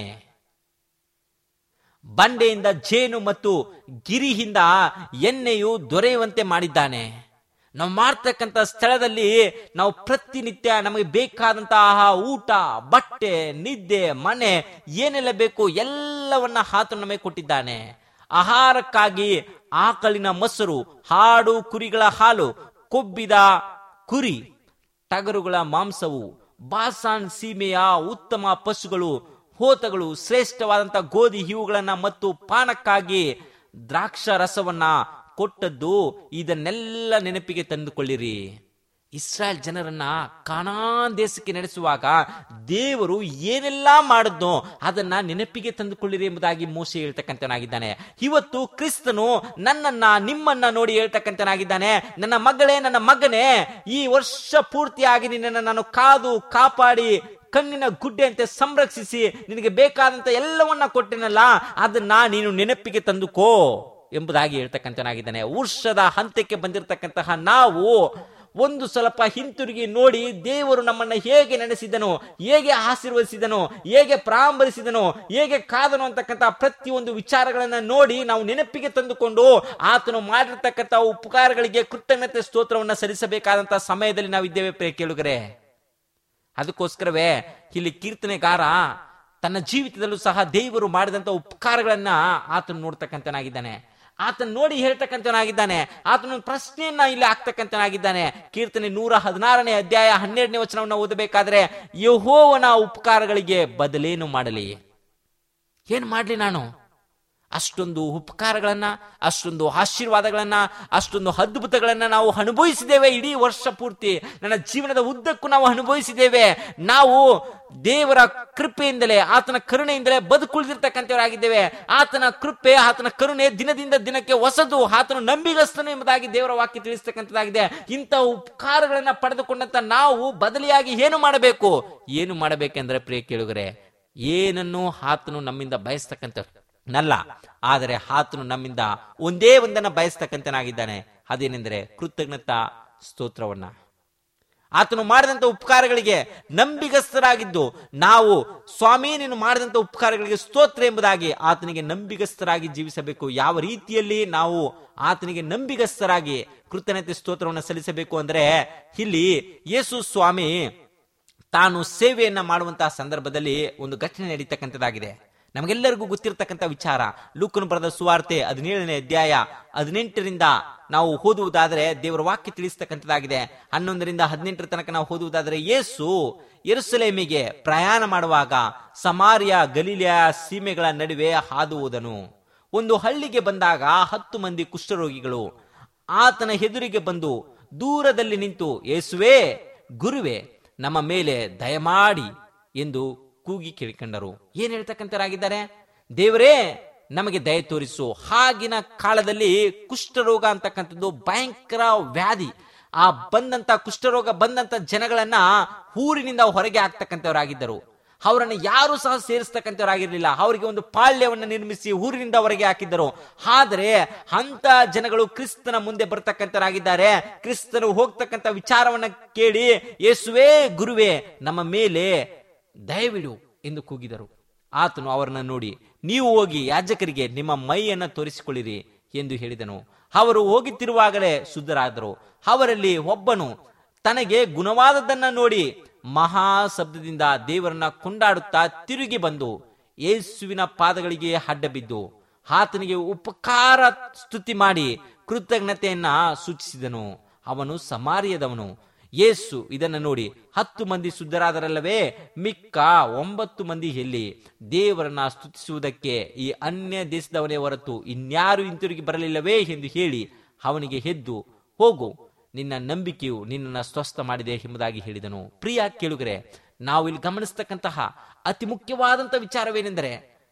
ಬಂಡೆಯಿಂದ ಜೇನು ಮತ್ತು ಗಿರಿಯಿಂದ ಎಣ್ಣೆಯು ದೊರೆಯುವಂತೆ ಮಾಡಿದ್ದಾನೆ ನಾವು ಮಾಡ್ತಕ್ಕಂಥ ಸ್ಥಳದಲ್ಲಿ ನಾವು ಪ್ರತಿನಿತ್ಯ ನಮಗೆ ಬೇಕಾದಂತಹ ಊಟ ಬಟ್ಟೆ ನಿದ್ದೆ ಮನೆ ಏನೆಲ್ಲ ಬೇಕು ಎಲ್ಲವನ್ನ ಆತನು ನಮಗೆ ಕೊಟ್ಟಿದ್ದಾನೆ ಆಹಾರಕ್ಕಾಗಿ ಆಕಳಿನ ಮೊಸರು ಹಾಡು ಕುರಿಗಳ ಹಾಲು ಕೊಬ್ಬಿದ ಕುರಿ ಟಗರುಗಳ ಮಾಂಸವು ಬಾಸಾನ್ ಸೀಮೆಯ ಉತ್ತಮ ಪಶುಗಳು ಹೋತಗಳು ಶ್ರೇಷ್ಠವಾದಂತ ಗೋಧಿ ಇವುಗಳನ್ನ ಮತ್ತು ಪಾನಕ್ಕಾಗಿ ದ್ರಾಕ್ಷ ರಸವನ್ನ ಕೊಟ್ಟದ್ದು ಇದನ್ನೆಲ್ಲ ನೆನಪಿಗೆ ತಂದುಕೊಳ್ಳಿರಿ ಇಸ್ರಾಯೇಲ್ ಜನರನ್ನ ಕಾನಾನ್ ದೇಶಕ್ಕೆ ನಡೆಸುವಾಗ ದೇವರು ಏನೆಲ್ಲ ಮಾಡಿದ್ನೋ ಅದನ್ನ ನೆನಪಿಗೆ ತಂದುಕೊಳ್ಳಿರಿ ಎಂಬುದಾಗಿ ಮೋಸೆ ಹೇಳ್ತಕ್ಕಂಥನಾಗಿದ್ದಾನೆ ಇವತ್ತು ಕ್ರಿಸ್ತನು ನನ್ನನ್ನ ನಿಮ್ಮನ್ನ ನೋಡಿ ಹೇಳ್ತಕ್ಕಂಥನಾಗಿದ್ದಾನೆ ನನ್ನ ಮಗಳೇ ನನ್ನ ಮಗನೇ ಈ ವರ್ಷ ಪೂರ್ತಿಯಾಗಿ ನಿನ್ನನ್ನು ನಾನು ಕಾದು ಕಾಪಾಡಿ ಕಣ್ಣಿನ ಗುಡ್ಡೆಯಂತೆ ಸಂರಕ್ಷಿಸಿ ನಿನಗೆ ಬೇಕಾದಂತ ಎಲ್ಲವನ್ನ ಕೊಟ್ಟೆನಲ್ಲ ಅದನ್ನ ನೀನು ನೆನಪಿಗೆ ತಂದುಕೋ ಎಂಬುದಾಗಿ ಹೇಳ್ತಕ್ಕಂಥನಾಗಿದ್ದಾನೆ ವರ್ಷದ ಹಂತಕ್ಕೆ ಬಂದಿರತಕ್ಕಂತಹ ನಾವು ಒಂದು ಸ್ವಲ್ಪ ಹಿಂತಿರುಗಿ ನೋಡಿ ದೇವರು ನಮ್ಮನ್ನ ಹೇಗೆ ನಡೆಸಿದನು ಹೇಗೆ ಆಶೀರ್ವದಿಸಿದನು ಹೇಗೆ ಪ್ರಾರಂಭಿಸಿದನು ಹೇಗೆ ಕಾದನು ಅಂತಕ್ಕಂಥ ಪ್ರತಿಯೊಂದು ವಿಚಾರಗಳನ್ನ ನೋಡಿ ನಾವು ನೆನಪಿಗೆ ತಂದುಕೊಂಡು ಆತನು ಮಾಡಿರ್ತಕ್ಕಂಥ ಉಪಕಾರಗಳಿಗೆ ಕೃತಜ್ಞತೆ ಸ್ತೋತ್ರವನ್ನ ಸಲ್ಲಿಸಬೇಕಾದಂತಹ ಸಮಯದಲ್ಲಿ ನಾವಿದ್ದೇವೆ ಪ್ರೇ ಕೇಳುಗರೆ ಅದಕ್ಕೋಸ್ಕರವೇ ಇಲ್ಲಿ ಕೀರ್ತನೆಗಾರ ತನ್ನ ಜೀವಿತದಲ್ಲೂ ಸಹ ದೇವರು ಮಾಡಿದಂತ ಉಪಕಾರಗಳನ್ನ ಆತನು ನೋಡ್ತಕ್ಕಂಥನಾಗಿದ್ದಾನೆ ಆತನ ನೋಡಿ ಹೇಳ್ತಕ್ಕಂಥನಾಗಿದ್ದಾನೆ ಆತನ ಪ್ರಶ್ನೆಯನ್ನ ಇಲ್ಲಿ ಆಗ್ತಕ್ಕಂಥನಾಗಿದ್ದಾನೆ ಕೀರ್ತನೆ ನೂರ ಹದಿನಾರನೇ ಅಧ್ಯಾಯ ಹನ್ನೆರಡನೇ ವಚನವನ್ನು ಓದಬೇಕಾದ್ರೆ ಯಹೋವನ ಉಪಕಾರಗಳಿಗೆ ಬದಲೇನು ಮಾಡಲಿ ಏನ್ ಮಾಡ್ಲಿ ನಾನು ಅಷ್ಟೊಂದು ಉಪಕಾರಗಳನ್ನ ಅಷ್ಟೊಂದು ಆಶೀರ್ವಾದಗಳನ್ನ ಅಷ್ಟೊಂದು ಅದ್ಭುತಗಳನ್ನ ನಾವು ಅನುಭವಿಸಿದ್ದೇವೆ ಇಡೀ ವರ್ಷ ಪೂರ್ತಿ ನನ್ನ ಜೀವನದ ಉದ್ದಕ್ಕೂ ನಾವು ಅನುಭವಿಸಿದ್ದೇವೆ ನಾವು ದೇವರ ಕೃಪೆಯಿಂದಲೇ ಆತನ ಕರುಣೆಯಿಂದಲೇ ಬದುಕುಳಿದಿರ್ತಕ್ಕಂಥವರಾಗಿದ್ದೇವೆ ಆತನ ಕೃಪೆ ಆತನ ಕರುಣೆ ದಿನದಿಂದ ದಿನಕ್ಕೆ ಹೊಸದು ಆತನು ನಂಬಿಗಸ್ತನು ಎಂಬುದಾಗಿ ದೇವರ ವಾಕ್ಯ ತಿಳಿಸ್ತಕ್ಕಂಥದ್ದಾಗಿದೆ ಇಂಥ ಉಪಕಾರಗಳನ್ನ ಪಡೆದುಕೊಂಡಂತ ನಾವು ಬದಲಿಯಾಗಿ ಏನು ಮಾಡಬೇಕು ಏನು ಮಾಡಬೇಕೆಂದ್ರೆ ಪ್ರಿಯ ಕೇಳುಗರೆ ಏನನ್ನು ಆತನು ನಮ್ಮಿಂದ ಬಯಸ್ತಕ್ಕಂಥ ನಲ್ಲ ಆದರೆ ಆತನು ನಮ್ಮಿಂದ ಒಂದೇ ಒಂದನ್ನ ಬಯಸ್ತಕ್ಕಂಥನಾಗಿದ್ದಾನೆ ಅದೇನೆಂದರೆ ಕೃತಜ್ಞತಾ ಸ್ತೋತ್ರವನ್ನ ಆತನು ಮಾಡಿದಂತ ಉಪಕಾರಗಳಿಗೆ ನಂಬಿಗಸ್ತರಾಗಿದ್ದು ನಾವು ಸ್ವಾಮಿ ನೀನು ಮಾಡಿದಂತ ಉಪಕಾರಗಳಿಗೆ ಸ್ತೋತ್ರ ಎಂಬುದಾಗಿ ಆತನಿಗೆ ನಂಬಿಗಸ್ತರಾಗಿ ಜೀವಿಸಬೇಕು ಯಾವ ರೀತಿಯಲ್ಲಿ ನಾವು ಆತನಿಗೆ ನಂಬಿಗಸ್ತರಾಗಿ ಕೃತಜ್ಞತೆ ಸ್ತೋತ್ರವನ್ನು ಸಲ್ಲಿಸಬೇಕು ಅಂದ್ರೆ ಇಲ್ಲಿ ಯೇಸು ಸ್ವಾಮಿ ತಾನು ಸೇವೆಯನ್ನ ಮಾಡುವಂತಹ ಸಂದರ್ಭದಲ್ಲಿ ಒಂದು ಘಟನೆ ನಡೀತಕ್ಕಂಥದ್ದಾಗಿದೆ ನಮಗೆಲ್ಲರಿಗೂ ಗೊತ್ತಿರತಕ್ಕಂಥ ವಿಚಾರ ಲೂಕನು ಬರೆದ ಸುವಾರ್ತೆ ಹದಿನೇಳನೇ ಅಧ್ಯಾಯ ಹದಿನೆಂಟರಿಂದ ನಾವು ಓದುವುದಾದರೆ ದೇವರ ವಾಕ್ಯ ತಿಳಿಸ್ತಕ್ಕಂಥದ್ದಾಗಿದೆ ಹನ್ನೊಂದರಿಂದ ಹದಿನೆಂಟರ ತನಕ ನಾವು ಓದುವುದಾದರೆ ಯೇಸು ಎರುಸಲೇಮಿಗೆ ಪ್ರಯಾಣ ಮಾಡುವಾಗ ಸಮಾರಿಯ ಗಲೀಲಿಯ ಸೀಮೆಗಳ ನಡುವೆ ಹಾದು ಹೋದನು ಒಂದು ಹಳ್ಳಿಗೆ ಬಂದಾಗ ಹತ್ತು ಮಂದಿ ಕುಷ್ಠರೋಗಿಗಳು ಆತನ ಎದುರಿಗೆ ಬಂದು ದೂರದಲ್ಲಿ ನಿಂತು ಯೇಸುವೇ ಗುರುವೇ ನಮ್ಮ ಮೇಲೆ ದಯಮಾಡಿ ಎಂದು ಕೂಗಿ ಕೇಳಿಕೊಂಡರು ಏನ್ ಹೇಳ್ತಕ್ಕಂಥರಾಗಿದ್ದಾರೆ ದೇವರೇ ನಮಗೆ ದಯ ತೋರಿಸು ಆಗಿನ ಕಾಲದಲ್ಲಿ ಕುಷ್ಠರೋಗ ಅಂತಕ್ಕಂಥದ್ದು ಭಯಂಕರ ವ್ಯಾಧಿ ಆ ಬಂದಂತ ಕುಷ್ಠರೋಗ ಬಂದಂತ ಜನಗಳನ್ನ ಊರಿನಿಂದ ಹೊರಗೆ ಹಾಕ್ತಕ್ಕಂಥವರಾಗಿದ್ದರು ಅವರನ್ನು ಯಾರು ಸಹ ಸೇರಿಸ್ತಕ್ಕಂಥವರಾಗಿರ್ಲಿಲ್ಲ ಅವರಿಗೆ ಒಂದು ಪಾಳ್ಯವನ್ನು ನಿರ್ಮಿಸಿ ಊರಿನಿಂದ ಹೊರಗೆ ಹಾಕಿದ್ದರು ಆದರೆ ಅಂತ ಜನಗಳು ಕ್ರಿಸ್ತನ ಮುಂದೆ ಬರ್ತಕ್ಕಂಥವರಾಗಿದ್ದಾರೆ ಕ್ರಿಸ್ತನು ಹೋಗ್ತಕ್ಕಂಥ ವಿಚಾರವನ್ನ ಕೇಳಿ ಯೇಸುವೇ ಗುರುವೇ ನಮ್ಮ ಮೇಲೆ ದಯವಿಡು ಎಂದು ಕೂಗಿದರು ಆತನು ಅವರನ್ನ ನೋಡಿ ನೀವು ಹೋಗಿ ಯಾಜಕರಿಗೆ ನಿಮ್ಮ ಮೈಯನ್ನ ತೋರಿಸಿಕೊಳ್ಳಿರಿ ಎಂದು ಹೇಳಿದನು ಅವರು ಹೋಗುತ್ತಿರುವಾಗಲೇ ಶುದ್ಧರಾದರು ಅವರಲ್ಲಿ ಒಬ್ಬನು ತನಗೆ ಗುಣವಾದದ್ದನ್ನ ನೋಡಿ ಮಹಾ ಶಬ್ದದಿಂದ ದೇವರನ್ನ ಕೊಂಡಾಡುತ್ತಾ ತಿರುಗಿ ಬಂದು ಯೇಸುವಿನ ಪಾದಗಳಿಗೆ ಅಡ್ಡ ಬಿದ್ದು ಆತನಿಗೆ ಉಪಕಾರ ಸ್ತುತಿ ಮಾಡಿ ಕೃತಜ್ಞತೆಯನ್ನ ಸೂಚಿಸಿದನು ಅವನು ಸಮಾರ್ಯದವನು ಯೇಸು ಇದನ್ನು ನೋಡಿ ಹತ್ತು ಮಂದಿ ಶುದ್ಧರಾದರಲ್ಲವೇ ಮಿಕ್ಕ ಒಂಬತ್ತು ಮಂದಿ ಎಲ್ಲಿ ದೇವರನ್ನ ಸ್ತುತಿಸುವುದಕ್ಕೆ ಈ ಅನ್ಯ ದೇಶದವನೇ ಹೊರತು ಇನ್ಯಾರು ಹಿಂತಿರುಗಿ ಬರಲಿಲ್ಲವೇ ಎಂದು ಹೇಳಿ ಅವನಿಗೆ ಎದ್ದು ಹೋಗು ನಿನ್ನ ನಂಬಿಕೆಯು ನಿನ್ನನ್ನು ಸ್ವಸ್ಥ ಮಾಡಿದೆ ಎಂಬುದಾಗಿ ಹೇಳಿದನು ಪ್ರಿಯ ಕೇಳುಗರೆ ನಾವು ಇಲ್ಲಿ ಗಮನಿಸ್ತಕ್ಕಂತಹ ಅತಿ ಮುಖ್ಯವಾದಂತಹ ವಿಚಾರವೇನೆಂದರೆ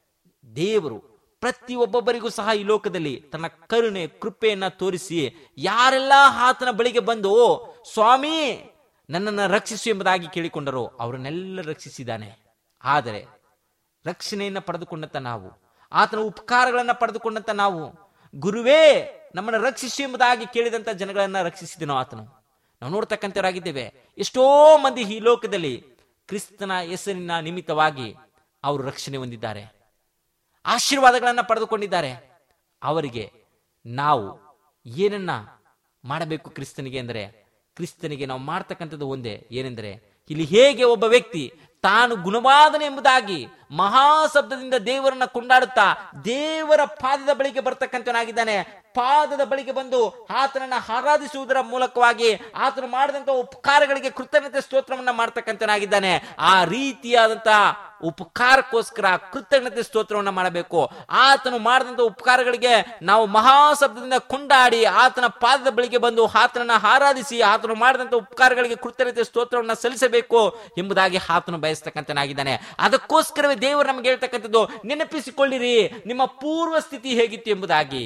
ದೇವರು ಪ್ರತಿ ಒಬ್ಬೊಬ್ಬರಿಗೂ ಸಹ ಈ ಲೋಕದಲ್ಲಿ ತನ್ನ ಕರುಣೆ ಕೃಪೆಯನ್ನ ತೋರಿಸಿ ಯಾರೆಲ್ಲ ಆತನ ಬಳಿಗೆ ಬಂದು ಸ್ವಾಮಿ ನನ್ನನ್ನು ರಕ್ಷಿಸು ಎಂಬುದಾಗಿ ಕೇಳಿಕೊಂಡರೋ ಅವರನ್ನೆಲ್ಲ ರಕ್ಷಿಸಿದ್ದಾನೆ ಆದರೆ ರಕ್ಷಣೆಯನ್ನ ಪಡೆದುಕೊಂಡಂತ ನಾವು ಆತನ ಉಪಕಾರಗಳನ್ನ ಪಡೆದುಕೊಂಡಂತ ನಾವು ಗುರುವೇ ನಮ್ಮನ್ನು ರಕ್ಷಿಸು ಎಂಬುದಾಗಿ ಕೇಳಿದಂತ ಜನಗಳನ್ನ ರಕ್ಷಿಸಿದನೋ ಆತನು ನಾವು ನೋಡ್ತಕ್ಕಂಥವರಾಗಿದ್ದೇವೆ ಎಷ್ಟೋ ಮಂದಿ ಈ ಲೋಕದಲ್ಲಿ ಕ್ರಿಸ್ತನ ಹೆಸರಿನ ನಿಮಿತ್ತವಾಗಿ ಅವರು ರಕ್ಷಣೆ ಹೊಂದಿದ್ದಾರೆ ಆಶೀರ್ವಾದಗಳನ್ನ ಪಡೆದುಕೊಂಡಿದ್ದಾರೆ ಅವರಿಗೆ ನಾವು ಏನನ್ನ ಮಾಡಬೇಕು ಕ್ರಿಸ್ತನಿಗೆ ಅಂದರೆ ಕ್ರಿಸ್ತನಿಗೆ ನಾವು ಮಾಡ್ತಕ್ಕಂಥದ್ದು ಒಂದೇ ಏನೆಂದರೆ ಇಲ್ಲಿ ಹೇಗೆ ಒಬ್ಬ ವ್ಯಕ್ತಿ ತಾನು ಗುಣವಾದನೆ ಎಂಬುದಾಗಿ ಮಹಾಶಬ್ದದಿಂದ ದೇವರನ್ನ ಕೊಂಡಾಡುತ್ತಾ ದೇವರ ಪಾದದ ಬಳಿಗೆ ಬರ್ತಕ್ಕಂಥವನಾಗಿದ್ದಾನೆ ಪಾದದ ಬಳಿಗೆ ಬಂದು ಆತನನ್ನ ಆರಾಧಿಸುವುದರ ಮೂಲಕವಾಗಿ ಆತನು ಮಾಡಿದಂತ ಉಪಕಾರಗಳಿಗೆ ಕೃತಜ್ಞತೆ ಸ್ತೋತ್ರವನ್ನ ಮಾಡ್ತಕ್ಕಂಥವನಾಗಿದ್ದಾನೆ ಆ ರೀತಿಯಾದಂತಹ ಉಪಕಾರಕ್ಕೋಸ್ಕರ ಕೃತಜ್ಞತೆ ಸ್ತೋತ್ರವನ್ನ ಮಾಡಬೇಕು ಆತನು ಮಾಡಿದಂತ ಉಪಕಾರಗಳಿಗೆ ನಾವು ಮಹಾಶಬ್ದದಿಂದ ಕೊಂಡಾಡಿ ಆತನ ಪಾದದ ಬಳಿಗೆ ಬಂದು ಆತನನ್ನ ಆರಾಧಿಸಿ ಆತನು ಮಾಡಿದಂತ ಉಪಕಾರಗಳಿಗೆ ಕೃತಜ್ಞತೆ ಸ್ತೋತ್ರವನ್ನ ಸಲ್ಲಿಸಬೇಕು ಎಂಬುದಾಗಿ ಆತನು ಬಯಸ್ತಕ್ಕಂಥನಾಗಿದ್ದಾನೆ ಅದಕ್ಕೋಸ್ಕರವೇ ದೇವರು ನಮಗೆ ಹೇಳ್ತಕ್ಕಂಥದ್ದು ನೆನಪಿಸಿಕೊಳ್ಳಿರಿ ನಿಮ್ಮ ಪೂರ್ವ ಸ್ಥಿತಿ ಹೇಗಿತ್ತು ಎಂಬುದಾಗಿ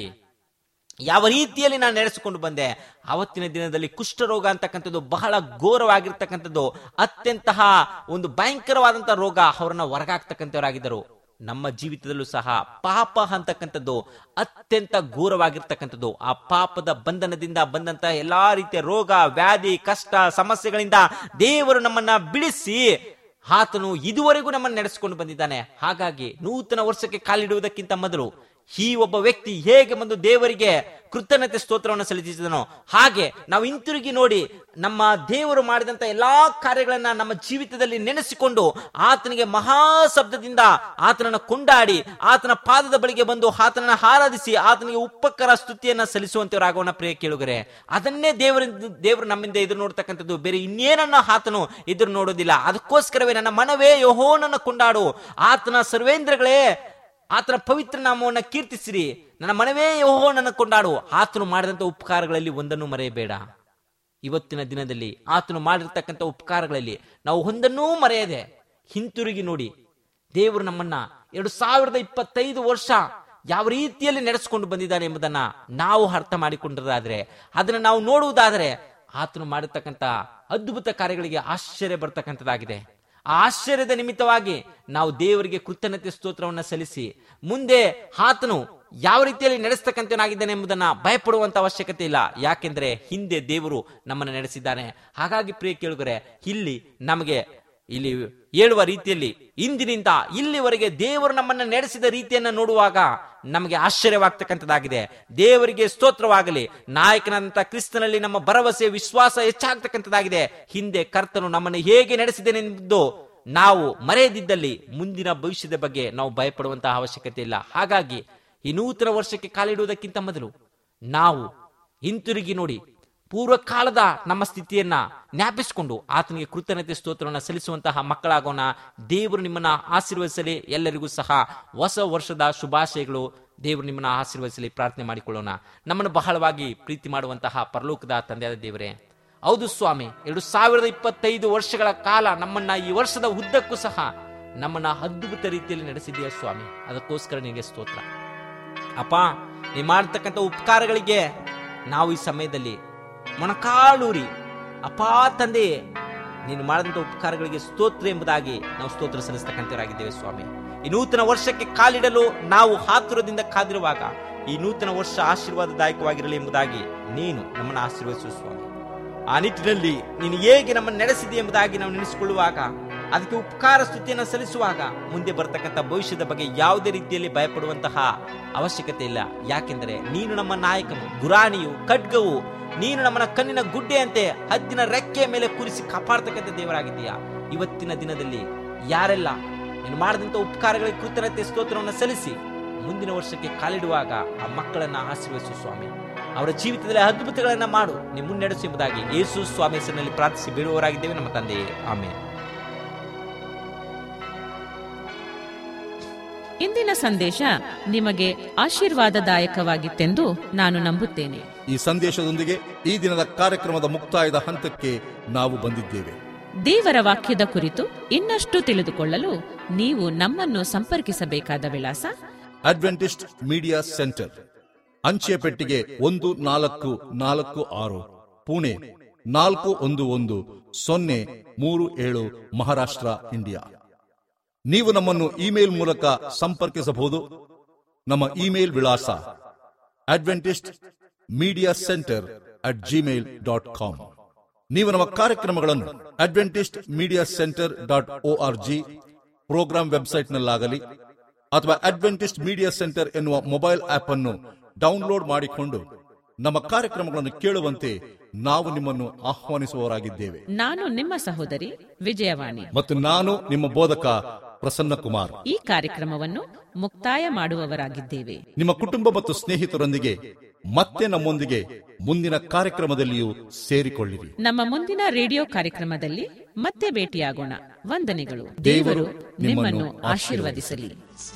ಯಾವ ರೀತಿಯಲ್ಲಿ ನಾನು ನಡೆಸಿಕೊಂಡು ಬಂದೆ ಅವತ್ತಿನ ದಿನದಲ್ಲಿ ಕುಷ್ಠರೋಗ ಅಂತಕ್ಕಂಥದ್ದು ಬಹಳ ಘೋರವಾಗಿರ್ತಕ್ಕಂಥದ್ದು ಅತ್ಯಂತಹ ಒಂದು ಭಯಂಕರವಾದಂತಹ ರೋಗ ಅವರನ್ನ ಹೊರಗಾಗ್ತಕ್ಕಂಥವರಾಗಿದ್ದರು ನಮ್ಮ ಜೀವಿತದಲ್ಲೂ ಸಹ ಪಾಪ ಅಂತಕ್ಕಂಥದ್ದು ಅತ್ಯಂತ ಘೋರವಾಗಿರ್ತಕ್ಕಂಥದ್ದು ಆ ಪಾಪದ ಬಂಧನದಿಂದ ಬಂದಂತ ಎಲ್ಲಾ ರೀತಿಯ ರೋಗ ವ್ಯಾಧಿ ಕಷ್ಟ ಸಮಸ್ಯೆಗಳಿಂದ ದೇವರು ನಮ್ಮನ್ನ ಬಿಡಿಸಿ ಆತನು ಇದುವರೆಗೂ ನಮ್ಮನ್ನು ನಡೆಸಿಕೊಂಡು ಬಂದಿದ್ದಾನೆ ಹಾಗಾಗಿ ನೂತನ ವರ್ಷಕ್ಕೆ ಕಾಲಿಡುವುದಕ್ಕಿಂತ ಮೊದಲು ಈ ಒಬ್ಬ ವ್ಯಕ್ತಿ ಹೇಗೆ ಬಂದು ದೇವರಿಗೆ ಕೃತಜ್ಞತೆ ಸ್ತೋತ್ರವನ್ನು ಸಲ್ಲಿಸಿದನೋ ಹಾಗೆ ನಾವು ಹಿಂತಿರುಗಿ ನೋಡಿ ನಮ್ಮ ದೇವರು ಮಾಡಿದಂತ ಎಲ್ಲಾ ಕಾರ್ಯಗಳನ್ನ ನಮ್ಮ ಜೀವಿತದಲ್ಲಿ ನೆನೆಸಿಕೊಂಡು ಆತನಿಗೆ ಮಹಾಶಬ್ದದಿಂದ ಆತನನ್ನ ಕೊಂಡಾಡಿ ಆತನ ಪಾದದ ಬಳಿಗೆ ಬಂದು ಆತನನ್ನ ಆರಾಧಿಸಿ ಆತನಿಗೆ ಉಪಕಾರ ಸ್ತುತಿಯನ್ನ ಸಲ್ಲಿಸುವಂತವರಾಗೋಣ ಪ್ರಿಯ ಕೇಳುಗರೆ ಅದನ್ನೇ ದೇವರಿಂದ ದೇವರು ನಮ್ಮಿಂದ ಎದುರು ನೋಡ್ತಕ್ಕಂಥದ್ದು ಬೇರೆ ಇನ್ನೇನನ್ನ ಆತನು ಎದುರು ನೋಡೋದಿಲ್ಲ ಅದಕ್ಕೋಸ್ಕರವೇ ನನ್ನ ಮನವೇ ಯಹೋನನ್ನ ಕೊಂಡಾಡು ಆತನ ಸರ್ವೇಂದ್ರಗಳೇ ಆತನ ಪವಿತ್ರ ನಾಮವನ್ನು ಕೀರ್ತಿಸಿರಿ ನನ್ನ ಮನವೇ ಯಹೋವನನ್ನು ಕೊಂಡಾಡು ಆತನು ಮಾಡಿದಂಥ ಉಪಕಾರಗಳಲ್ಲಿ ಒಂದನ್ನು ಮರೆಯಬೇಡ ಇವತ್ತಿನ ದಿನದಲ್ಲಿ ಆತನು ಮಾಡಿರ್ತಕ್ಕಂಥ ಉಪಕಾರಗಳಲ್ಲಿ ನಾವು ಒಂದನ್ನೂ ಮರೆಯದೆ ಹಿಂತಿರುಗಿ ನೋಡಿ ದೇವರು ನಮ್ಮನ್ನ ಎರಡು ಸಾವಿರದ ಇಪ್ಪತ್ತೈದು ವರ್ಷ ಯಾವ ರೀತಿಯಲ್ಲಿ ನಡೆಸಿಕೊಂಡು ಬಂದಿದ್ದಾನೆ ಎಂಬುದನ್ನ ನಾವು ಅರ್ಥ ಮಾಡಿಕೊಂಡರಾದ್ರೆ ಅದನ್ನ ನಾವು ನೋಡುವುದಾದರೆ ಆತನು ಮಾಡಿರ್ತಕ್ಕಂಥ ಅದ್ಭುತ ಕಾರ್ಯಗಳಿಗೆ ಆಶ್ಚರ್ಯ ಬರ್ತಕ್ಕಂಥದ್ದಾಗಿದೆ ಆ ಆಶ್ಚರ್ಯದ ನಿಮಿತ್ತವಾಗಿ ನಾವು ದೇವರಿಗೆ ಕೃತಜ್ಞತೆ ಸ್ತೋತ್ರವನ್ನ ಸಲ್ಲಿಸಿ ಮುಂದೆ ಆತನು ಯಾವ ರೀತಿಯಲ್ಲಿ ನಡೆಸ್ತಕ್ಕಂಥನಾಗಿದ್ದಾನೆ ಎಂಬುದನ್ನ ಭಯಪಡುವಂತ ಅವಶ್ಯಕತೆ ಇಲ್ಲ ಯಾಕೆಂದ್ರೆ ಹಿಂದೆ ದೇವರು ನಮ್ಮನ್ನು ನಡೆಸಿದ್ದಾನೆ ಹಾಗಾಗಿ ಪ್ರಿಯ ಕೇಳುಗರೆ ಇಲ್ಲಿ ನಮಗೆ ಇಲ್ಲಿ ಹೇಳುವ ರೀತಿಯಲ್ಲಿ ಇಂದಿನಿಂದ ಇಲ್ಲಿವರೆಗೆ ದೇವರು ನಮ್ಮನ್ನ ನಡೆಸಿದ ರೀತಿಯನ್ನ ನೋಡುವಾಗ ನಮಗೆ ಆಶ್ಚರ್ಯವಾಗ್ತಕ್ಕಂಥದ್ದಾಗಿದೆ ದೇವರಿಗೆ ಸ್ತೋತ್ರವಾಗಲಿ ನಾಯಕನಾದಂತ ಕ್ರಿಸ್ತನಲ್ಲಿ ನಮ್ಮ ಭರವಸೆ ವಿಶ್ವಾಸ ಹೆಚ್ಚಾಗ್ತಕ್ಕಂಥದ್ದಾಗಿದೆ ಹಿಂದೆ ಕರ್ತನು ನಮ್ಮನ್ನು ಹೇಗೆ ನಡೆಸಿದನೆಂದು ನಾವು ಮರೆಯದಿದ್ದಲ್ಲಿ ಮುಂದಿನ ಭವಿಷ್ಯದ ಬಗ್ಗೆ ನಾವು ಭಯಪಡುವಂತಹ ಅವಶ್ಯಕತೆ ಇಲ್ಲ ಹಾಗಾಗಿ ಈ ನೂತನ ವರ್ಷಕ್ಕೆ ಕಾಲಿಡುವುದಕ್ಕಿಂತ ಮೊದಲು ನಾವು ಹಿಂತಿರುಗಿ ನೋಡಿ ಪೂರ್ವಕಾಲದ ನಮ್ಮ ಸ್ಥಿತಿಯನ್ನ ಜ್ಞಾಪಿಸಿಕೊಂಡು ಆತನಿಗೆ ಕೃತಜ್ಞತೆ ಸ್ತೋತ್ರವನ್ನು ಸಲ್ಲಿಸುವಂತಹ ಮಕ್ಕಳಾಗೋಣ ದೇವರು ನಿಮ್ಮನ್ನ ಆಶೀರ್ವದಿಸಲಿ ಎಲ್ಲರಿಗೂ ಸಹ ಹೊಸ ವರ್ಷದ ಶುಭಾಶಯಗಳು ದೇವರು ನಿಮ್ಮನ್ನ ಆಶೀರ್ವದಿಸಲಿ ಪ್ರಾರ್ಥನೆ ಮಾಡಿಕೊಳ್ಳೋಣ ನಮ್ಮನ್ನು ಬಹಳವಾಗಿ ಪ್ರೀತಿ ಮಾಡುವಂತಹ ಪರಲೋಕದ ತಂದೆಯಾದ ದೇವರೇ ಹೌದು ಸ್ವಾಮಿ ಎರಡು ಸಾವಿರದ ಇಪ್ಪತ್ತೈದು ವರ್ಷಗಳ ಕಾಲ ನಮ್ಮನ್ನ ಈ ವರ್ಷದ ಉದ್ದಕ್ಕೂ ಸಹ ನಮ್ಮನ್ನ ಅದ್ಭುತ ರೀತಿಯಲ್ಲಿ ನಡೆಸಿದೆಯಾ ಸ್ವಾಮಿ ಅದಕ್ಕೋಸ್ಕರ ನಿನಗೆ ಸ್ತೋತ್ರ ಅಪ್ಪ ನೀ ಮಾಡ್ತಕ್ಕಂಥ ಉಪಕಾರಗಳಿಗೆ ನಾವು ಈ ಸಮಯದಲ್ಲಿ ಮೊಣಕಾಲೂರಿ ಅಪಾ ತಂದೆ ನೀನು ಮಾಡಿದಂಥ ಉಪಕಾರಗಳಿಗೆ ಸ್ತೋತ್ರ ಎಂಬುದಾಗಿ ನಾವು ಸ್ತೋತ್ರ ಸಲ್ಲಿಸ್ತಕ್ಕಂಥವರಾಗಿದ್ದೇವೆ ಸ್ವಾಮಿ ಈ ನೂತನ ವರ್ಷಕ್ಕೆ ಕಾಲಿಡಲು ನಾವು ಹಾತುರದಿಂದ ಕಾದಿರುವಾಗ ಈ ನೂತನ ವರ್ಷ ಆಶೀರ್ವಾದದಾಯಕವಾಗಿರಲಿ ಎಂಬುದಾಗಿ ನೀನು ನಮ್ಮನ್ನು ಆಶೀರ್ವದಿಸು ಸ್ವಾಮಿ ಆ ನಿಟ್ಟಿನಲ್ಲಿ ನೀನು ಹೇಗೆ ನಮ್ಮನ್ನು ನಡೆಸಿದೆ ಎಂಬುದಾಗಿ ನಾವು ನೆನೆಸಿಕೊಳ್ಳುವಾಗ ಅದಕ್ಕೆ ಉಪಕಾರ ಸ್ತುತಿಯನ್ನು ಸಲ್ಲಿಸುವಾಗ ಮುಂದೆ ಬರ್ತಕ್ಕಂಥ ಭವಿಷ್ಯದ ಬಗ್ಗೆ ಯಾವುದೇ ರೀತಿಯಲ್ಲಿ ಭಯಪಡುವಂತಹ ಅವಶ್ಯಕತೆ ಇಲ್ಲ ಯಾಕೆಂದರೆ ನೀನು ನಮ್ಮ ನಾಯಕನು ಗುರಾಣಿಯು ಖಡ್ಗವು ನೀನು ನಮ್ಮನ್ನ ಕಣ್ಣಿನ ಗುಡ್ಡೆಯಂತೆ ಹದ್ದಿನ ರೆಕ್ಕೆಯ ಮೇಲೆ ಕೂರಿಸಿ ಕಾಪಾಡ್ತಕ್ಕಂಥ ದೇವರಾಗಿದ್ದೀಯಾ ಇವತ್ತಿನ ದಿನದಲ್ಲಿ ಯಾರೆಲ್ಲ ನೀನು ಮಾಡಿದಂಥ ಉಪಕಾರಗಳಿಗೆ ಕೃತಜ್ಞತೆ ಸ್ತೋತ್ರವನ್ನು ಸಲ್ಲಿಸಿ ಮುಂದಿನ ವರ್ಷಕ್ಕೆ ಕಾಲಿಡುವಾಗ ಆ ಮಕ್ಕಳನ್ನ ಆಶೀರ್ವದಿಸು ಸ್ವಾಮಿ ಅವರ ಜೀವಿತದಲ್ಲಿ ಅದ್ಭುತಗಳನ್ನ ಮಾಡು ನೀವು ಮುನ್ನಡೆಸು ಎಂಬುದಾಗಿ ಯೇಸು ಸ್ವಾಮಿ ಹೆಸರಿನಲ್ಲಿ ಪ್ರಾರ್ಥಿಸಿ ಬೇಡುವವರಾಗಿದ್ದೇವೆ ನಮ್ಮ ತಂದೆಯೇ ಆಮೇಲೆ ಇಂದಿನ ಸಂದೇಶ ನಿಮಗೆ ಆಶೀರ್ವಾದದಾಯಕವಾಗಿತ್ತೆಂದು ನಾನು ನಂಬುತ್ತೇನೆ ಈ ಸಂದೇಶದೊಂದಿಗೆ ಈ ದಿನದ ಕಾರ್ಯಕ್ರಮದ ಮುಕ್ತಾಯದ ಹಂತಕ್ಕೆ ನಾವು ಬಂದಿದ್ದೇವೆ ದೇವರ ವಾಕ್ಯದ ಕುರಿತು ಇನ್ನಷ್ಟು ತಿಳಿದುಕೊಳ್ಳಲು ನೀವು ನಮ್ಮನ್ನು ಸಂಪರ್ಕಿಸಬೇಕಾದ ವಿಳಾಸ ಅಡ್ವೆಂಟಿಸ್ಟ್ ಮೀಡಿಯಾ ಸೆಂಟರ್ ಅಂಚೆ ಪೆಟ್ಟಿಗೆ ಒಂದು ನಾಲ್ಕು ನಾಲ್ಕು ಆರು ಪುಣೆ ನಾಲ್ಕು ಒಂದು ಒಂದು ಸೊನ್ನೆ ಮೂರು ಏಳು ಮಹಾರಾಷ್ಟ್ರ ಇಂಡಿಯಾ ನೀವು ನಮ್ಮನ್ನು ಇಮೇಲ್ ಮೂಲಕ ಸಂಪರ್ಕಿಸಬಹುದು ನಮ್ಮ ಇಮೇಲ್ ವಿಳಾಸ Adventist Media Centre at Gmail dot com ನೀವು ನಮ್ಮ ಕಾರ್ಯಕ್ರಮಗಳನ್ನು Adventist Media Centre dot O R G programme ವೆಬ್ಸೈಟ್ನಲ್ಲಾಗಲಿ ಅಥವಾ ಅಡ್ವೆಂಟಿಸ್ಟ್ ಮೀಡಿಯಾ ಸೆಂಟರ್ ಎನ್ನುವ ಮೊಬೈಲ್ ಆಪ್ ಅನ್ನು ಡೌನ್ಲೋಡ್ ಮಾಡಿಕೊಂಡು ನಮ್ಮ ಕಾರ್ಯಕ್ರಮಗಳನ್ನು ಕೇಳುವಂತೆ ನಾವು ನಿಮ್ಮನ್ನು ಆಹ್ವಾನಿಸುವವರಾಗಿದ್ದೇವೆ ನಾನು ನಿಮ್ಮ ಸಹೋದರಿ ವಿಜಯವಾಣಿ ಮತ್ತು ನಾನು ನಿಮ್ಮ ಬೋಧಕ ಪ್ರಸನ್ನ ಕುಮಾರ್ ಈ ಕಾರ್ಯಕ್ರಮವನ್ನು ಮುಕ್ತಾಯ ಮಾಡುವವರಾಗಿದ್ದೇವೆ ನಿಮ್ಮ ಕುಟುಂಬ ಮತ್ತು ಸ್ನೇಹಿತರೊಂದಿಗೆ ಮತ್ತೆ ನಮ್ಮೊಂದಿಗೆ ಮುಂದಿನ ಕಾರ್ಯಕ್ರಮದಲ್ಲಿಯೂ ಸೇರಿಕೊಳ್ಳಿರಿ ನಮ್ಮ ಮುಂದಿನ ರೇಡಿಯೋ ಕಾರ್ಯಕ್ರಮದಲ್ಲಿ ಮತ್ತೆ ಭೇಟಿಯಾಗೋಣ ವಂದನೆಗಳು ದೇವರು ದೇವರು ನಿಮ್ಮನ್ನು ಆಶೀರ್ವದಿಸಲಿ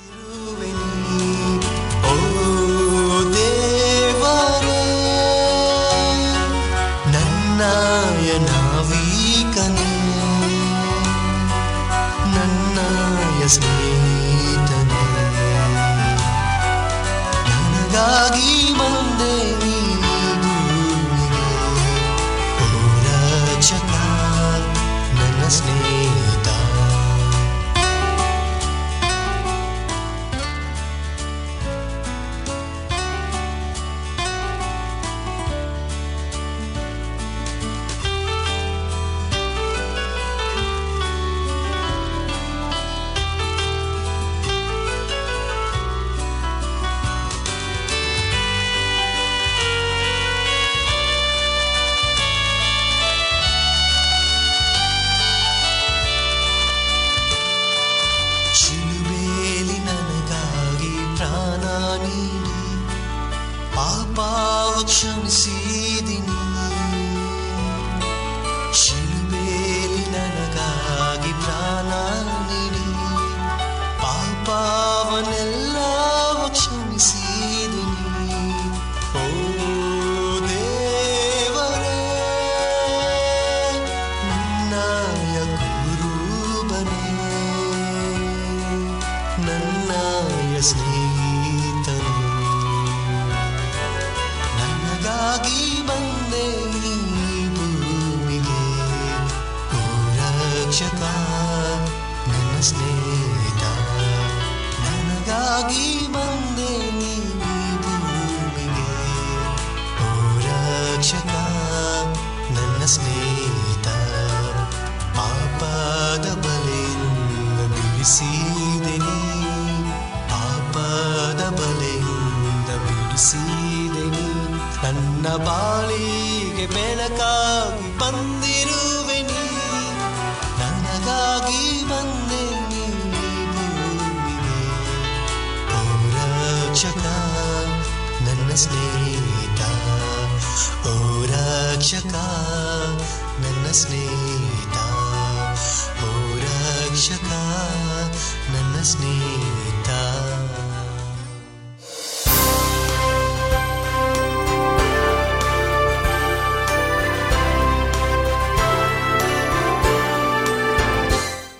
ಓ ದೇವರೇ ನನ್ನಯ ನಾವೀಕನೇ ನನ್ನಯ ಸ್ನೇಹಿತನೇ ನನಗಾಗಿ ಬಂದೆ ನೀ ಭೂಮಿಗೆ ಓ ರಕ್ಷಕ ನನ್ನ ಸ್ನೇಹಿತ ಶಿಲುಬೇಲಿ ನನಗಾಗಿ ಪ್ರಾಣ ನೀಡಿ ಪಾಪಾವ ಕ್ಷಮಿಸಿದಿನಿ ಶಿಲುಬೇಲಿ ನನಗಾಗಿ ಪ್ರಾಣ ನೀಡಿ ಪಾಪವನ್ನೆಲ್ಲವ ಕ್ಷಮಿಸಿದಿನಿ ಓ ದೇವರೇ ನನ್ನಯ ಗುರುಬನೇ ನನ್ನಯ ಸ್ನೇಹಿತನು ನನಗಾಗಿ ಬಂದೆ ಈ ಭೂಮಿಗೆ ಓ ರಕ್ಷಕ ನನ್ನ ಸ್ನೇಹಿತ ನನಗಾಗಿ ಬಂದೆ ನೀ ಈ ಭೂಮಿಗೆ ಓ ರಕ್ಷಕ ನನ್ನ ಸ್ನೇಹಿತ ಪಾಪದ ಬಲೆಯಿಂದ ಬಿಡಿಸಿದೆ ನೀ ಪಾಪದ ಬಲೆಯಿಂದ ಬಿಡಿಸಿದೆ ನೀ ನನ್ನ ಬಾಳಿಗೆ ಬೆಳಕಾಗಿ ಬಂದಿರುವೆ ನೀ ನನಗಾಗಿ ಬಂದೆ ನೀ ಭೂಮಿಗೆ ಓ ರಕ್ಷಕ ನನ್ನ ಸ್ನೇಹಿತ ಓ ರಕ್ಷಕ ನನ್ನ ಸ್ನೇಹಿತ ಓ ರಕ್ಷಕ ನನ್ನ ಸ್ನೇಹಿತ